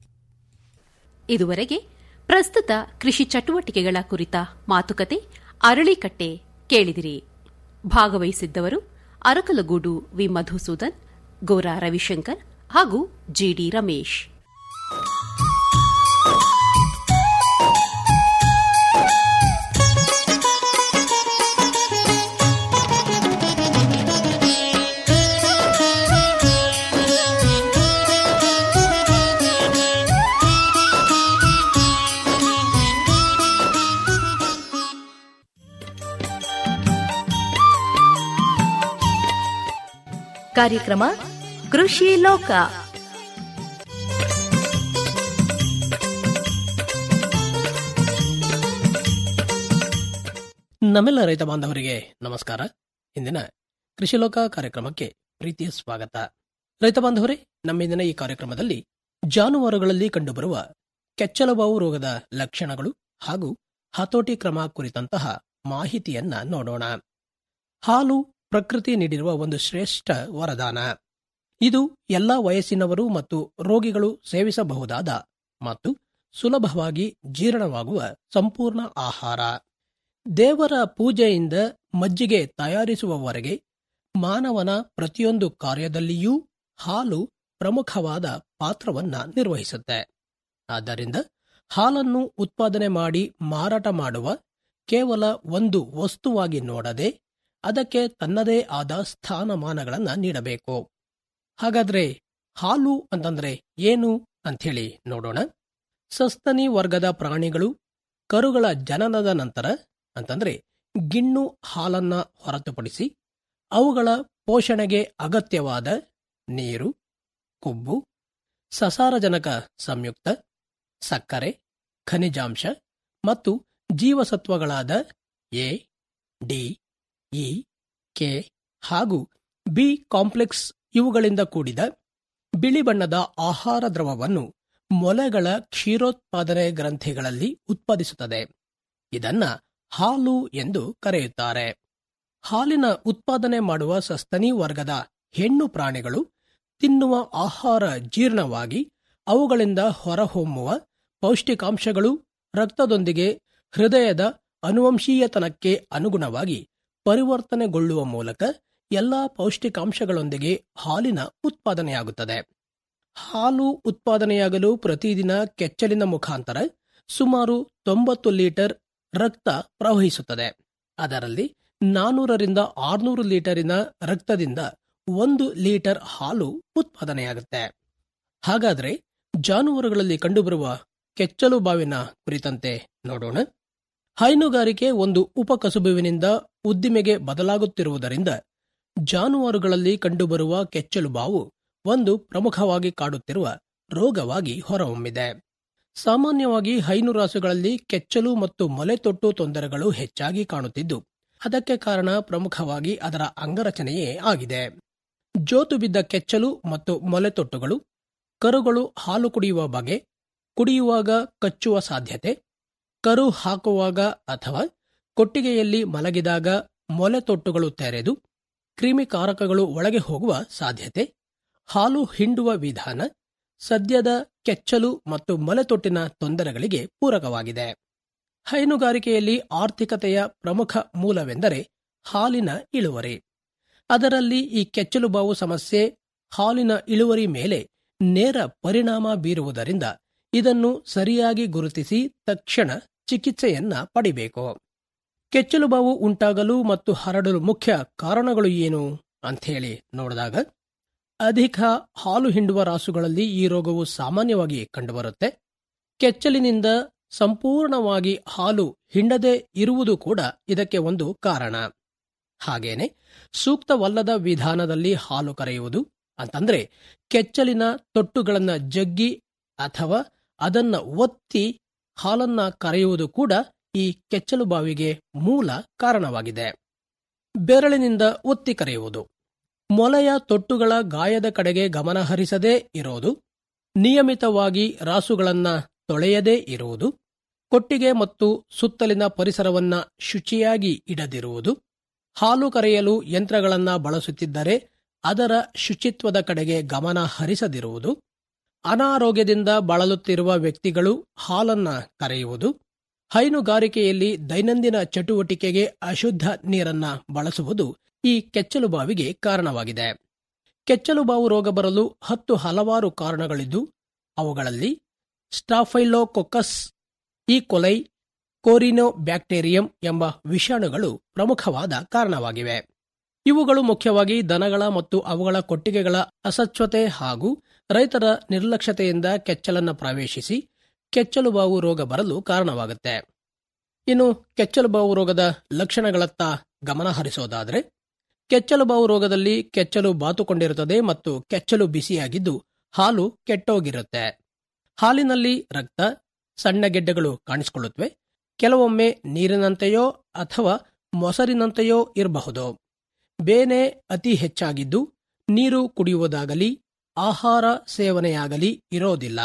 ಇದುವರೆಗೆ ಪ್ರಸ್ತುತ ಕೃಷಿ ಚಟುವಟಿಕೆಗಳ ಕುರಿತ ಮಾತುಕತೆ ಅರಳಿಕಟ್ಟೆ ಕೇಳಿದಿರಿ ಭಾಗವಹಿಸಿದ್ದವರು ಅರಕಲಗೂಡು ವಿ ಮಧುಸೂದನ್ ಗೋರಾ ರವಿಶಂಕರ್ ಹಾಗೂ ಜಿಡಿ ರಮೇಶ್ ಕಾರ್ಯಕ್ರಮ ಕೃಷಿ ಲೋಕ ನಮ್ಮೆಲ್ಲ ರೈತ ಬಾಂಧವರಿಗೆ ನಮಸ್ಕಾರ ಇಂದಿನ ಕೃಷಿ ಲೋಕ ಕಾರ್ಯಕ್ರಮಕ್ಕೆ ಪ್ರೀತಿಯ ಸ್ವಾಗತ ರೈತ ಬಾಂಧವರೇ ನಮ್ಮ ಇಂದಿನ ಈ ಕಾರ್ಯಕ್ರಮದಲ್ಲಿ ಜಾನುವಾರುಗಳಲ್ಲಿ ಕಂಡುಬರುವ ಕೆಚ್ಚಲುಬಾವು ರೋಗದ ಲಕ್ಷಣಗಳು ಹಾಗೂ ಹತೋಟಿ ಕ್ರಮ ಕುರಿತಂತಹ ಮಾಹಿತಿಯನ್ನ ನೋಡೋಣ ಹಾಲು ಪ್ರಕೃತಿ ನೀಡಿರುವ ಒಂದು ಶ್ರೇಷ್ಠ ವರದಾನ ಇದು ಎಲ್ಲಾ ವಯಸ್ಸಿನವರು ಮತ್ತು ರೋಗಿಗಳು ಸೇವಿಸಬಹುದಾದ ಮತ್ತು ಸುಲಭವಾಗಿ ಜೀರ್ಣವಾಗುವ ಸಂಪೂರ್ಣ ಆಹಾರ ದೇವರ ಪೂಜೆಯಿಂದ ಮಜ್ಜಿಗೆ ತಯಾರಿಸುವವರೆಗೆ ಮಾನವನ ಪ್ರತಿಯೊಂದು ಕಾರ್ಯದಲ್ಲಿಯೂ ಹಾಲು ಪ್ರಮುಖವಾದ ಪಾತ್ರವನ್ನ ನಿರ್ವಹಿಸುತ್ತೆ ಆದ್ದರಿಂದ ಹಾಲನ್ನು ಉತ್ಪಾದನೆ ಮಾಡಿ ಮಾರಾಟ ಮಾಡುವ ಕೇವಲ ಒಂದು ವಸ್ತುವಾಗಿ ನೋಡದೆ ಅದಕ್ಕೆ ತನ್ನದೇ ಆದ ಸ್ಥಾನಮಾನಗಳನ್ನ ನೀಡಬೇಕು ಹಾಗಾದ್ರೆ ಹಾಲು ಅಂತಂದ್ರೆ ಏನು ಅಂಥೇಳಿ ನೋಡೋಣ ಸಸ್ತನಿ ವರ್ಗದ ಪ್ರಾಣಿಗಳು ಕರುಗಳ ಜನನದ ನಂತರ ಅಂತಂದ್ರೆ ಗಿಣ್ಣು ಹಾಲನ್ನ ಹೊರತುಪಡಿಸಿ ಅವುಗಳ ಪೋಷಣೆಗೆ ಅಗತ್ಯವಾದ ನೀರು ಕೊಬ್ಬು ಸಸಾರಜನಕ ಸಂಯುಕ್ತ ಸಕ್ಕರೆ ಖನಿಜಾಂಶ ಮತ್ತು ಜೀವಸತ್ವಗಳಾದ ಎ ಡಿ ಇ ಕೆ ಹಾಗೂ ಬಿ ಕಾಂಪ್ಲೆಕ್ಸ್ ಇವುಗಳಿಂದ ಕೂಡಿದ ಬಿಳಿ ಬಣ್ಣದ ಆಹಾರ ದ್ರವವನ್ನು ಮೊಲೆಗಳ ಕ್ಷೀರೋತ್ಪಾದನೆ ಗ್ರಂಥಿಗಳಲ್ಲಿ ಉತ್ಪಾದಿಸುತ್ತದೆ ಇದನ್ನ ಹಾಲು ಎಂದು ಕರೆಯುತ್ತಾರೆ ಹಾಲಿನ ಉತ್ಪಾದನೆ ಮಾಡುವ ಸಸ್ತನಿ ವರ್ಗದ ಹೆಣ್ಣು ಪ್ರಾಣಿಗಳು ತಿನ್ನುವ ಆಹಾರ ಜೀರ್ಣವಾಗಿ ಅವುಗಳಿಂದ ಹೊರಹೊಮ್ಮುವ ಪೌಷ್ಟಿಕಾಂಶಗಳು ರಕ್ತದೊಂದಿಗೆ ಹೃದಯದ ಅನುವಂಶೀಯತನಕ್ಕೆ ಅನುಗುಣವಾಗಿ ಪರಿವರ್ತನೆಗೊಳ್ಳುವ ಮೂಲಕ ಎಲ್ಲಾ ಪೌಷ್ಟಿಕಾಂಶಗಳೊಂದಿಗೆ ಹಾಲಿನ ಉತ್ಪಾದನೆಯಾಗುತ್ತದೆ ಹಾಲು ಉತ್ಪಾದನೆಯಾಗಲು ಪ್ರತಿದಿನ ಕೆಚ್ಚಲಿನ ಮುಖಾಂತರ ಸುಮಾರು ತೊಂಬತ್ತು ಲೀಟರ್ ರಕ್ತ ಪ್ರವಹಿಸುತ್ತದೆ ಅದರಲ್ಲಿ ನಾನೂರರಿಂದ ಆರ್ನೂರು ಲೀಟರಿನ ರಕ್ತದಿಂದ ಒಂದು ಲೀಟರ್ ಹಾಲು ಉತ್ಪಾದನೆಯಾಗುತ್ತೆ ಹಾಗಾದ್ರೆ ಜಾನುವಾರುಗಳಲ್ಲಿ ಕಂಡುಬರುವ ಕೆಚ್ಚಲು ಬಾವಿನ ಕುರಿತಂತೆ ನೋಡೋಣ ಹೈನುಗಾರಿಕೆ ಒಂದು ಉಪಕಸುಬುವಿನಿಂದ ಉದ್ದಿಮೆಗೆ ಬದಲಾಗುತ್ತಿರುವುದರಿಂದ ಜಾನುವಾರುಗಳಲ್ಲಿ ಕಂಡುಬರುವ ಕೆಚ್ಚಲು ಬಾವು ಒಂದು ಪ್ರಮುಖವಾಗಿ ಕಾಡುತ್ತಿರುವ ರೋಗವಾಗಿ ಹೊರಹೊಮ್ಮಿದೆ ಸಾಮಾನ್ಯವಾಗಿ ಹೈನು ರಾಸುಗಳಲ್ಲಿ ಕೆಚ್ಚಲು ಮತ್ತು ಮೊಲೆತೊಟ್ಟು ತೊಂದರೆಗಳು ಹೆಚ್ಚಾಗಿ ಕಾಣುತ್ತಿದ್ದು ಅದಕ್ಕೆ ಕಾರಣ ಪ್ರಮುಖವಾಗಿ ಅದರ ಅಂಗರಚನೆಯೇ ಆಗಿದೆ ಜೋತು ಬಿದ್ದ ಕೆಚ್ಚಲು ಮತ್ತು ಮೊಲೆತೊಟ್ಟುಗಳು ಕರುಗಳು ಹಾಲು ಕುಡಿಯುವ ಬಗೆ ಕುಡಿಯುವಾಗ ಕಚ್ಚುವ ಸಾಧ್ಯತೆ ಕರು ಹಾಕುವಾಗ ಅಥವಾ ಕೊಟ್ಟಿಗೆಯಲ್ಲಿ ಮಲಗಿದಾಗ ಮೊಲೆತೊಟ್ಟುಗಳು ತೆರೆದು ಕ್ರಿಮಿಕಾರಕಗಳು ಒಳಗೆ ಹೋಗುವ ಸಾಧ್ಯತೆ ಹಾಲು ಹಿಂಡುವ ವಿಧಾನ ಸದ್ಯದ ಕೆಚ್ಚಲು ಮತ್ತು ಮೊಲೆತೊಟ್ಟಿನ ತೊಂದರೆಗಳಿಗೆ ಪೂರಕವಾಗಿದೆ ಹೈನುಗಾರಿಕೆಯಲ್ಲಿ ಆರ್ಥಿಕತೆಯ ಪ್ರಮುಖ ಮೂಲವೆಂದರೆ ಹಾಲಿನ ಇಳುವರಿ ಅದರಲ್ಲಿ ಈ ಕೆಚ್ಚಲುಬಾವು ಸಮಸ್ಯೆ ಹಾಲಿನ ಇಳುವರಿ ಮೇಲೆ ನೇರ ಪರಿಣಾಮ ಬೀರುವುದರಿಂದ ಇದನ್ನು ಸರಿಯಾಗಿ ಗುರುತಿಸಿ ತಕ್ಷಣ ಚಿಕಿತ್ಸೆಯನ್ನ ಪಡಿಬೇಕು ಕೆಚ್ಚಲುಬಾವು ಉಂಟಾಗಲು ಮತ್ತು ಹರಡಲು ಮುಖ್ಯ ಕಾರಣಗಳು ಏನು ಅಂಥೇಳಿ ನೋಡಿದಾಗ ಅಧಿಕ ಹಾಲು ಹಿಂಡುವ ರಾಸುಗಳಲ್ಲಿ ಈ ರೋಗವು ಸಾಮಾನ್ಯವಾಗಿ ಕಂಡುಬರುತ್ತೆ ಕೆಚ್ಚಲಿನಿಂದ ಸಂಪೂರ್ಣವಾಗಿ ಹಾಲು ಹಿಂಡದೆ ಇರುವುದು ಕೂಡ ಇದಕ್ಕೆ ಒಂದು ಕಾರಣ ಹಾಗೇನೆ ಸೂಕ್ತವಲ್ಲದ ವಿಧಾನದಲ್ಲಿ ಹಾಲು ಕರೆಯುವುದು ಅಂತಂದ್ರೆ ಕೆಚ್ಚಲಿನ ತೊಟ್ಟುಗಳನ್ನ ಜಗ್ಗಿ ಅಥವಾ ಅದನ್ನ ಒತ್ತಿ ಹಾಲನ್ನ ಕರೆಯುವುದು ಕೂಡ ಈ ಕೆಚ್ಚಲು ಬಾವಿಗೆ ಮೂಲ ಕಾರಣವಾಗಿದೆ ಬೆರಳಿನಿಂದ ಒತ್ತಿ ಕರೆಯುವುದು ಮೊಲೆಯ ತೊಟ್ಟುಗಳ ಗಾಯದ ಕಡೆಗೆ ಗಮನ ಹರಿಸದೇ ಇರೋದು ನಿಯಮಿತವಾಗಿ ರಾಸುಗಳನ್ನ ತೊಳೆಯದೇ ಇರುವುದು ಕೊಟ್ಟಿಗೆ ಮತ್ತು ಸುತ್ತಲಿನ ಪರಿಸರವನ್ನ ಶುಚಿಯಾಗಿ ಇಡದಿರುವುದು ಹಾಲು ಕರೆಯಲು ಯಂತ್ರಗಳನ್ನ ಬಳಸುತ್ತಿದ್ದರೆ ಅದರ ಶುಚಿತ್ವದ ಕಡೆಗೆ ಗಮನ ಹರಿಸದಿರುವುದು ಅನಾರೋಗ್ಯದಿಂದ ಬಳಲುತ್ತಿರುವ ವ್ಯಕ್ತಿಗಳು ಹಾಲನ್ನ ಕರೆಯುವುದು ಹೈನುಗಾರಿಕೆಯಲ್ಲಿ ದೈನಂದಿನ ಚಟುವಟಿಕೆಗೆ ಅಶುದ್ಧ ನೀರನ್ನ ಬಳಸುವುದು ಈ ಕೆಚ್ಚಲುಬಾವಿಗೆ ಕಾರಣವಾಗಿದೆ ಕೆಚ್ಚಲುಬಾವು ರೋಗ ಬರಲು ಹತ್ತು ಹಲವಾರು ಕಾರಣಗಳಿದ್ದು ಅವುಗಳಲ್ಲಿ ಸ್ಟಾಫೈಲೋಕೊಕಸ್ ಈ ಕೊಲೈ ಕೋರಿನೋ ಬ್ಯಾಕ್ಟೀರಿಯಂ ಎಂಬ ವಿಷಾಣುಗಳು ಪ್ರಮುಖವಾದ ಕಾರಣವಾಗಿವೆ ಇವುಗಳು ಮುಖ್ಯವಾಗಿ ದನಗಳ ಮತ್ತು ಅವುಗಳ ಕೊಟ್ಟಿಗೆಗಳ ಅಸಚ್ಛತೆ ಹಾಗೂ ರೈತರ ನಿರ್ಲಕ್ಷ್ಯತೆಯಿಂದ ಕೆಚ್ಚಲನ್ನ ಪ್ರವೇಶಿಸಿ ಕೆಚ್ಚಲುಬಾವು ರೋಗ ಬರಲು ಕಾರಣವಾಗುತ್ತೆ ಇನ್ನು ಕೆಚ್ಚಲುಬಾವು ರೋಗದ ಲಕ್ಷಣಗಳತ್ತ ಗಮನ ಹರಿಸೋದಾದ್ರೆ ಕೆಚ್ಚಲು ಬಾವು ರೋಗದಲ್ಲಿ ಕೆಚ್ಚಲು ಬಾತುಕೊಂಡಿರುತ್ತದೆ ಮತ್ತು ಕೆಚ್ಚಲು ಬಿಸಿಯಾಗಿದ್ದು ಹಾಲು ಕೆಟ್ಟೋಗಿರುತ್ತೆ ಹಾಲಿನಲ್ಲಿ ರಕ್ತ ಸಣ್ಣ ಗೆಡ್ಡೆಗಳು ಕಾಣಿಸಿಕೊಳ್ಳುತ್ತವೆ ಕೆಲವೊಮ್ಮೆ ನೀರಿನಂತೆಯೋ ಅಥವಾ ಮೊಸರಿನಂತೆಯೋ ಇರಬಹುದು ಬೇನೆ ಅತಿ ಹೆಚ್ಚಾಗಿದ್ದು ನೀರು ಕುಡಿಯುವುದಾಗಲಿ ಆಹಾರ ಸೇವನೆಯಾಗಲಿ ಇರೋದಿಲ್ಲ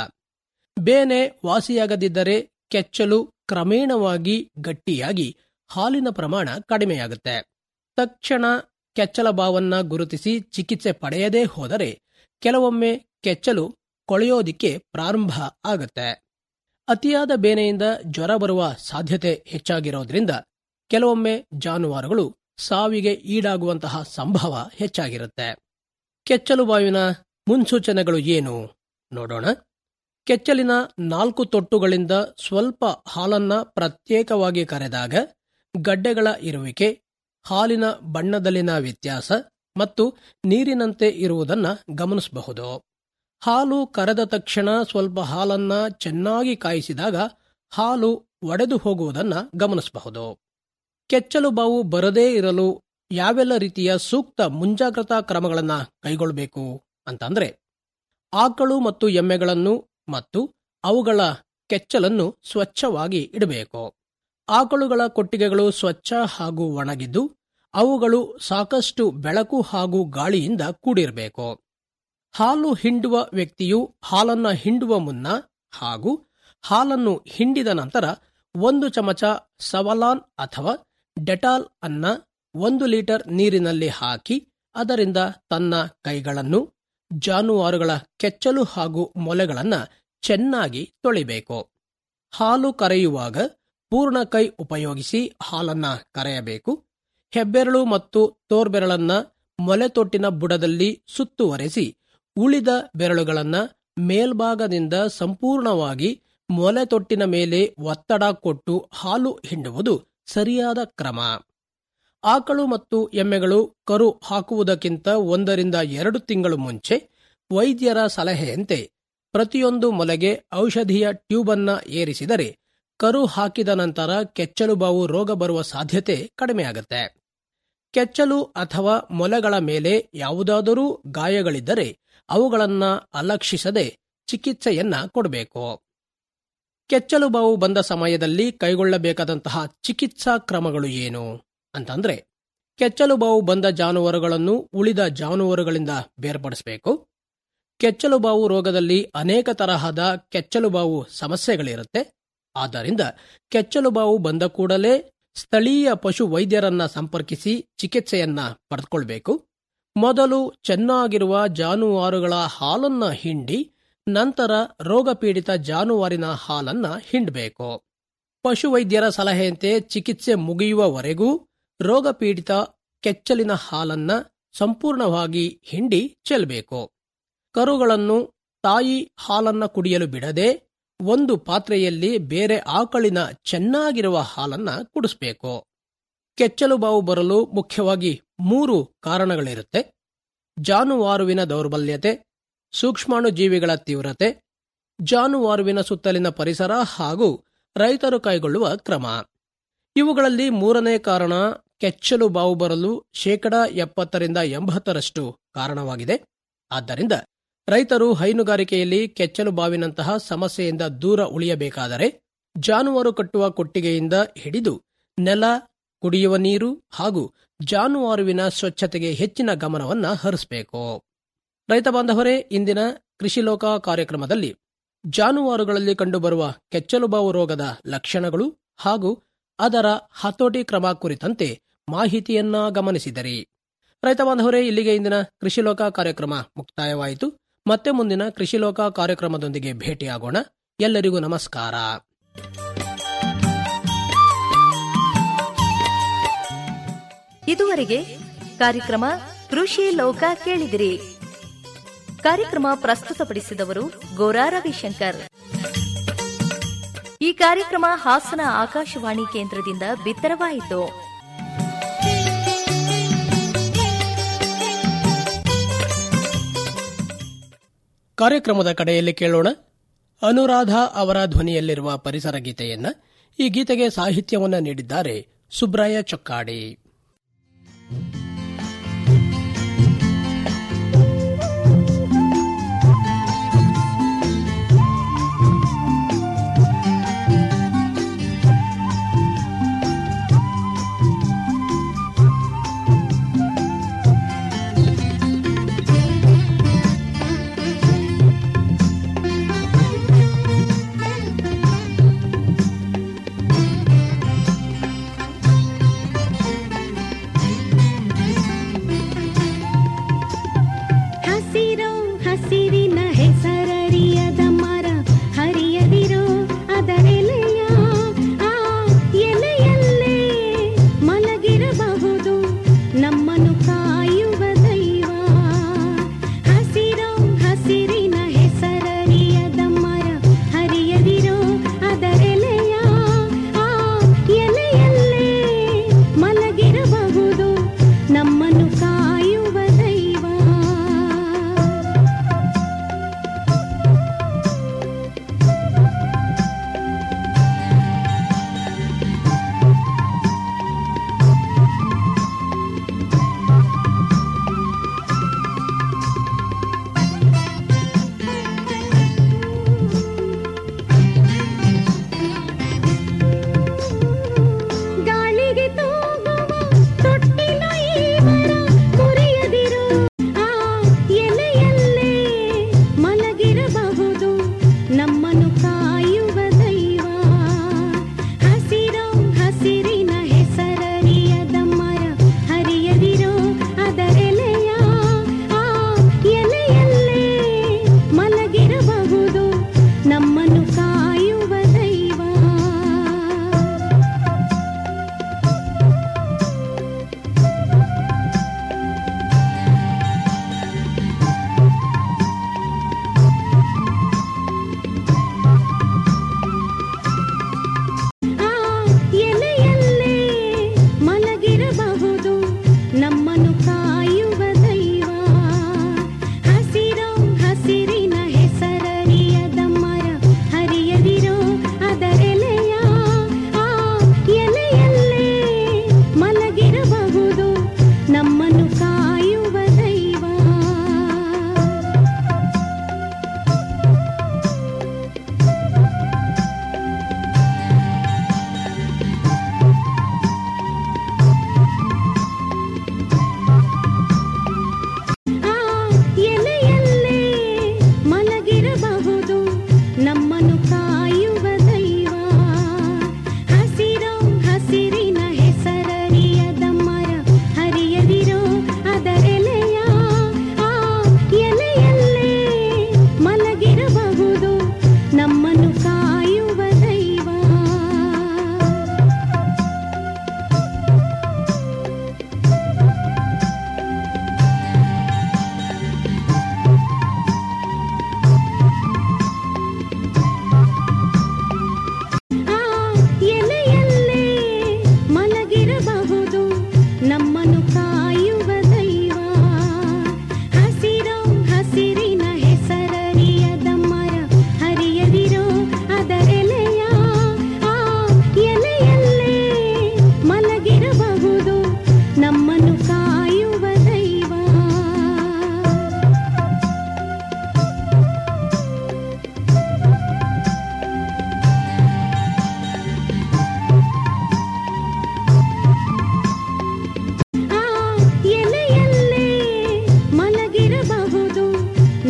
ಬೇನೆ ವಾಸಿಯಾಗದಿದ್ದರೆ ಕೆಚ್ಚಲು ಕ್ರಮೇಣವಾಗಿ ಗಟ್ಟಿಯಾಗಿ ಹಾಲಿನ ಪ್ರಮಾಣ ಕಡಿಮೆಯಾಗುತ್ತೆ ತಕ್ಷಣ ಕೆಚ್ಚಲ ಬಾವನ್ನ ಗುರುತಿಸಿ ಚಿಕಿತ್ಸೆ ಪಡೆಯದೇ ಹೋದರೆ ಕೆಲವೊಮ್ಮೆ ಕೆಚ್ಚಲು ಕೊಳೆಯೋದಿಕ್ಕೆ ಪ್ರಾರಂಭ ಆಗುತ್ತೆ ಅತಿಯಾದ ಬೇನೆಯಿಂದ ಜ್ವರ ಬರುವ ಸಾಧ್ಯತೆ ಹೆಚ್ಚಾಗಿರೋದ್ರಿಂದ ಕೆಲವೊಮ್ಮೆ ಜಾನುವಾರುಗಳು ಸಾವಿಗೆ ಈಡಾಗುವಂತಹ ಸಂಭವ ಹೆಚ್ಚಾಗಿರುತ್ತೆ ಕೆಚ್ಚಲು ಬಾವಿನ ಮುನ್ಸೂಚನೆಗಳು ಏನು ನೋಡೋಣ ಕೆಚ್ಚಲಿನ ನಾಲ್ಕು ತೊಟ್ಟುಗಳಿಂದ ಸ್ವಲ್ಪ ಹಾಲನ್ನ ಪ್ರತ್ಯೇಕವಾಗಿ ಕರೆದಾಗ ಗಡ್ಡೆಗಳ ಇರುವಿಕೆ ಹಾಲಿನ ಬಣ್ಣದಲ್ಲಿನ ವ್ಯತ್ಯಾಸ ಮತ್ತು ನೀರಿನಂತೆ ಇರುವುದನ್ನ ಗಮನಿಸಬಹುದು ಹಾಲು ಕರೆದ ತಕ್ಷಣ ಸ್ವಲ್ಪ ಹಾಲನ್ನ ಚೆನ್ನಾಗಿ ಕಾಯಿಸಿದಾಗ ಹಾಲು ಒಡೆದು ಹೋಗುವುದನ್ನ ಗಮನಿಸಬಹುದು ಕೆಚ್ಚಲು ಬಾವು ಬರದೇ ಇರಲು ಯಾವೆಲ್ಲ ರೀತಿಯ ಸೂಕ್ತ ಮುಂಜಾಗ್ರತಾ ಕ್ರಮಗಳನ್ನ ಕೈಗೊಳ್ಳಬೇಕು ಅಂತಂದ್ರೆ ಆಕಳು ಮತ್ತು ಎಮ್ಮೆಗಳನ್ನು ಮತ್ತು ಅವುಗಳ ಕೆಚ್ಚಲನ್ನು ಸ್ವಚ್ಛವಾಗಿ ಇಡಬೇಕು ಆಕಳುಗಳ ಕೊಟ್ಟಿಗೆಗಳು ಸ್ವಚ್ಛ ಹಾಗೂ ಒಣಗಿದ್ದು ಅವುಗಳು ಸಾಕಷ್ಟು ಬೆಳಕು ಹಾಗೂ ಗಾಳಿಯಿಂದ ಕೂಡಿರಬೇಕು ಹಾಲು ಹಿಂಡುವ ವ್ಯಕ್ತಿಯು ಹಾಲನ್ನ ಹಿಂಡುವ ಮುನ್ನ ಹಾಗೂ ಹಾಲನ್ನು ಹಿಂಡಿದ ನಂತರ ಒಂದು ಚಮಚ ಸವಲಾನ್ ಅಥವಾ ಡೆಟಾಲ್ ಅನ್ನ ಒಂದು ಲೀಟರ್ ನೀರಿನಲ್ಲಿ ಹಾಕಿ ಅದರಿಂದ ತನ್ನ ಕೈಗಳನ್ನು ಜಾನುವಾರುಗಳ ಕೆಚ್ಚಲು ಹಾಗೂ ಮೊಲೆಗಳನ್ನ ಚೆನ್ನಾಗಿ ತೊಳಿಬೇಕು ಹಾಲು ಕರೆಯುವಾಗ ಪೂರ್ಣ ಕೈ ಉಪಯೋಗಿಸಿ ಹಾಲನ್ನ ಕರೆಯಬೇಕು ಹೆಬ್ಬೆರಳು ಮತ್ತು ತೋರ್ಬೆರಳನ್ನ ಮೊಲೆತೊಟ್ಟಿನ ಬುಡದಲ್ಲಿ ಸುತ್ತುವರೆಸಿ ಉಳಿದ ಬೆರಳುಗಳನ್ನ ಮೇಲ್ಭಾಗದಿಂದ ಸಂಪೂರ್ಣವಾಗಿ ಮೊಲೆತೊಟ್ಟಿನ ಮೇಲೆ ಒತ್ತಡ ಕೊಟ್ಟು ಹಾಲು ಹಿಂಡುವುದು ಸರಿಯಾದ ಕ್ರಮ ಆಕಳು ಮತ್ತು ಎಮ್ಮೆಗಳು ಕರು ಹಾಕುವುದಕ್ಕಿಂತ ಒಂದರಿಂದ ಎರಡು ತಿಂಗಳು ಮುಂಚೆ ವೈದ್ಯರ ಸಲಹೆಯಂತೆ ಪ್ರತಿಯೊಂದು ಮೊಲೆಗೆ ಔಷಧಿಯ ಟ್ಯೂಬನ್ನ ಏರಿಸಿದರೆ ಕರು ಹಾಕಿದ ನಂತರ ಕೆಚ್ಚಲು ಬಾವು ರೋಗ ಬರುವ ಸಾಧ್ಯತೆ ಕಡಿಮೆಯಾಗುತ್ತೆ ಕೆಚ್ಚಲು ಅಥವಾ ಮೊಲೆಗಳ ಮೇಲೆ ಯಾವುದಾದರೂ ಗಾಯಗಳಿದ್ದರೆ ಅವುಗಳನ್ನ ಅಲಕ್ಷಿಸದೆ ಚಿಕಿತ್ಸೆಯನ್ನ ಕೊಡಬೇಕು ಕೆಚ್ಚಲು ಬಾವು ಬಂದ ಸಮಯದಲ್ಲಿ ಕೈಗೊಳ್ಳಬೇಕಾದಂತಹ ಚಿಕಿತ್ಸಾ ಕ್ರಮಗಳು ಏನು ಅಂತಂದ್ರೆ ಕೆಚ್ಚಲು ಬಾವು ಬಂದ ಜಾನುವಾರುಗಳನ್ನು ಉಳಿದ ಜಾನುವಾರುಗಳಿಂದ ಬೇರ್ಪಡಿಸಬೇಕು ಕೆಚ್ಚಲು ಬಾವು ರೋಗದಲ್ಲಿ ಅನೇಕ ತರಹದ ಕೆಚ್ಚಲು ಬಾವು ಸಮಸ್ಯೆಗಳಿರುತ್ತೆ ಆದ್ದರಿಂದ ಕೆಚ್ಚಲು ಬಾವು ಬಂದ ಕೂಡಲೇ ಸ್ಥಳೀಯ ಪಶು ವೈದ್ಯರನ್ನ ಸಂಪರ್ಕಿಸಿ ಚಿಕಿತ್ಸೆಯನ್ನ ಪಡೆದುಕೊಳ್ಬೇಕು ಮೊದಲು ಚೆನ್ನಾಗಿರುವ ಜಾನುವಾರುಗಳ ಹಾಲನ್ನ ಹಿಂಡಿ ನಂತರ ರೋಗಪೀಡಿತ ಜಾನುವಾರಿನ ಹಾಲನ್ನ ಹಿಂಡಬೇಕು ಪಶುವೈದ್ಯರ ಸಲಹೆಯಂತೆ ಚಿಕಿತ್ಸೆ ಮುಗಿಯುವವರೆಗೂ ರೋಗಪೀಡಿತ ಕೆಚ್ಚಲಿನ ಹಾಲನ್ನ ಸಂಪೂರ್ಣವಾಗಿ ಹಿಂಡಿ ಚೆಲ್ಲಬೇಕು ಕರುಗಳನ್ನು ತಾಯಿ ಹಾಲನ್ನ ಕುಡಿಯಲು ಬಿಡದೆ ಒಂದು ಪಾತ್ರೆಯಲ್ಲಿ ಬೇರೆ ಆಕಳಿನ ಚೆನ್ನಾಗಿರುವ ಹಾಲನ್ನ ಕುಡಿಸ್ಬೇಕು ಕೆಚ್ಚಲು ಬಾವು ಬರಲು ಮುಖ್ಯವಾಗಿ ಮೂರು ಕಾರಣಗಳಿರುತ್ತೆ ಜಾನುವಾರುವಿನ ದೌರ್ಬಲ್ಯತೆ ಸೂಕ್ಷ್ಮಾಣು ಜೀವಿಗಳ ತೀವ್ರತೆ ಜಾನುವಾರುವಿನ ಸುತ್ತಲಿನ ಪರಿಸರ ಹಾಗೂ ರೈತರು ಕೈಗೊಳ್ಳುವ ಕ್ರಮ ಇವುಗಳಲ್ಲಿ ಮೂರನೇ ಕಾರಣ ಕೆಚ್ಚಲು ಬಾವು ಬರಲು ಶೇಕಡ ಎಪ್ಪತ್ತರಿಂದ ಎಂಬತ್ತರಷ್ಟು ಕಾರಣವಾಗಿದೆ ಆದ್ದರಿಂದ ರೈತರು ಹೈನುಗಾರಿಕೆಯಲ್ಲಿ ಕೆಚ್ಚಲು ಬಾವಿನಂತಹ ಸಮಸ್ಯೆಯಿಂದ ದೂರ ಉಳಿಯಬೇಕಾದರೆ ಜಾನುವಾರು ಕಟ್ಟುವ ಕೊಟ್ಟಿಗೆಯಿಂದ ಹಿಡಿದು ನೆಲ ಕುಡಿಯುವ ನೀರು ಹಾಗೂ ಜಾನುವಾರುವಿನ ಸ್ವಚ್ಛತೆಗೆ ಹೆಚ್ಚಿನ ಗಮನವನ್ನ ಹರಿಸಬೇಕು ರೈತ ಬಾಂಧವರೇ ಇಂದಿನ ಕೃಷಿ ಲೋಕ ಕಾರ್ಯಕ್ರಮದಲ್ಲಿ ಜಾನುವಾರುಗಳಲ್ಲಿ ಕಂಡುಬರುವ ಕೆಚ್ಚಲು ಬಾವು ರೋಗದ ಲಕ್ಷಣಗಳು ಹಾಗೂ ಅದರ ಹತೋಟಿ ಕ್ರಮ ಕುರಿತಂತೆ ಮಾಹಿತಿಯನ್ನ ಗಮನಿಸಿದರಿ ರೈತ ಬಾಂಧವರೇ ಇಲ್ಲಿಗೆ ಇಂದಿನ ಕೃಷಿ ಲೋಕ ಕಾರ್ಯಕ್ರಮ ಮುಕ್ತಾಯವಾಯಿತು ಮತ್ತೆ ಮುಂದಿನ ಕೃಷಿ ಲೋಕ ಕಾರ್ಯಕ್ರಮದೊಂದಿಗೆ ಭೇಟಿಯಾಗೋಣ ಎಲ್ಲರಿಗೂ ನಮಸ್ಕಾರ ಇದುವರೆಗೆ ಕಾರ್ಯಕ್ರಮ ಕೃಷಿ ಲೋಕ ಕೇಳಿದಿರಿ ಕಾರ್ಯಕ್ರಮ ಪ್ರಸ್ತುತಪಡಿಸಿದವರು ಗೋರಾ ರವಿಶಂಕರ್ ಈ ಕಾರ್ಯಕ್ರಮ ಹಾಸನ ಆಕಾಶವಾಣಿ ಕೇಂದ್ರದಿಂದ ಬಿತ್ತರವಾಯಿತು ಕಾರ್ಯಕ್ರಮದ ಕಡೆಯಲ್ಲಿ ಕೇಳೋಣ ಅನುರಾಧ ಅವರ ಧ್ವನಿಯಲ್ಲಿರುವ ಪರಿಸರ ಗೀತೆಯನ್ನ ಈ ಗೀತೆಗೆ ಸಾಹಿತ್ಯವನ್ನ ನೀಡಿದ್ದಾರೆ ಸುಬ್ರಾಯ ಚೊಕ್ಕಾಡಿ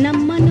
ನಮ್ಮ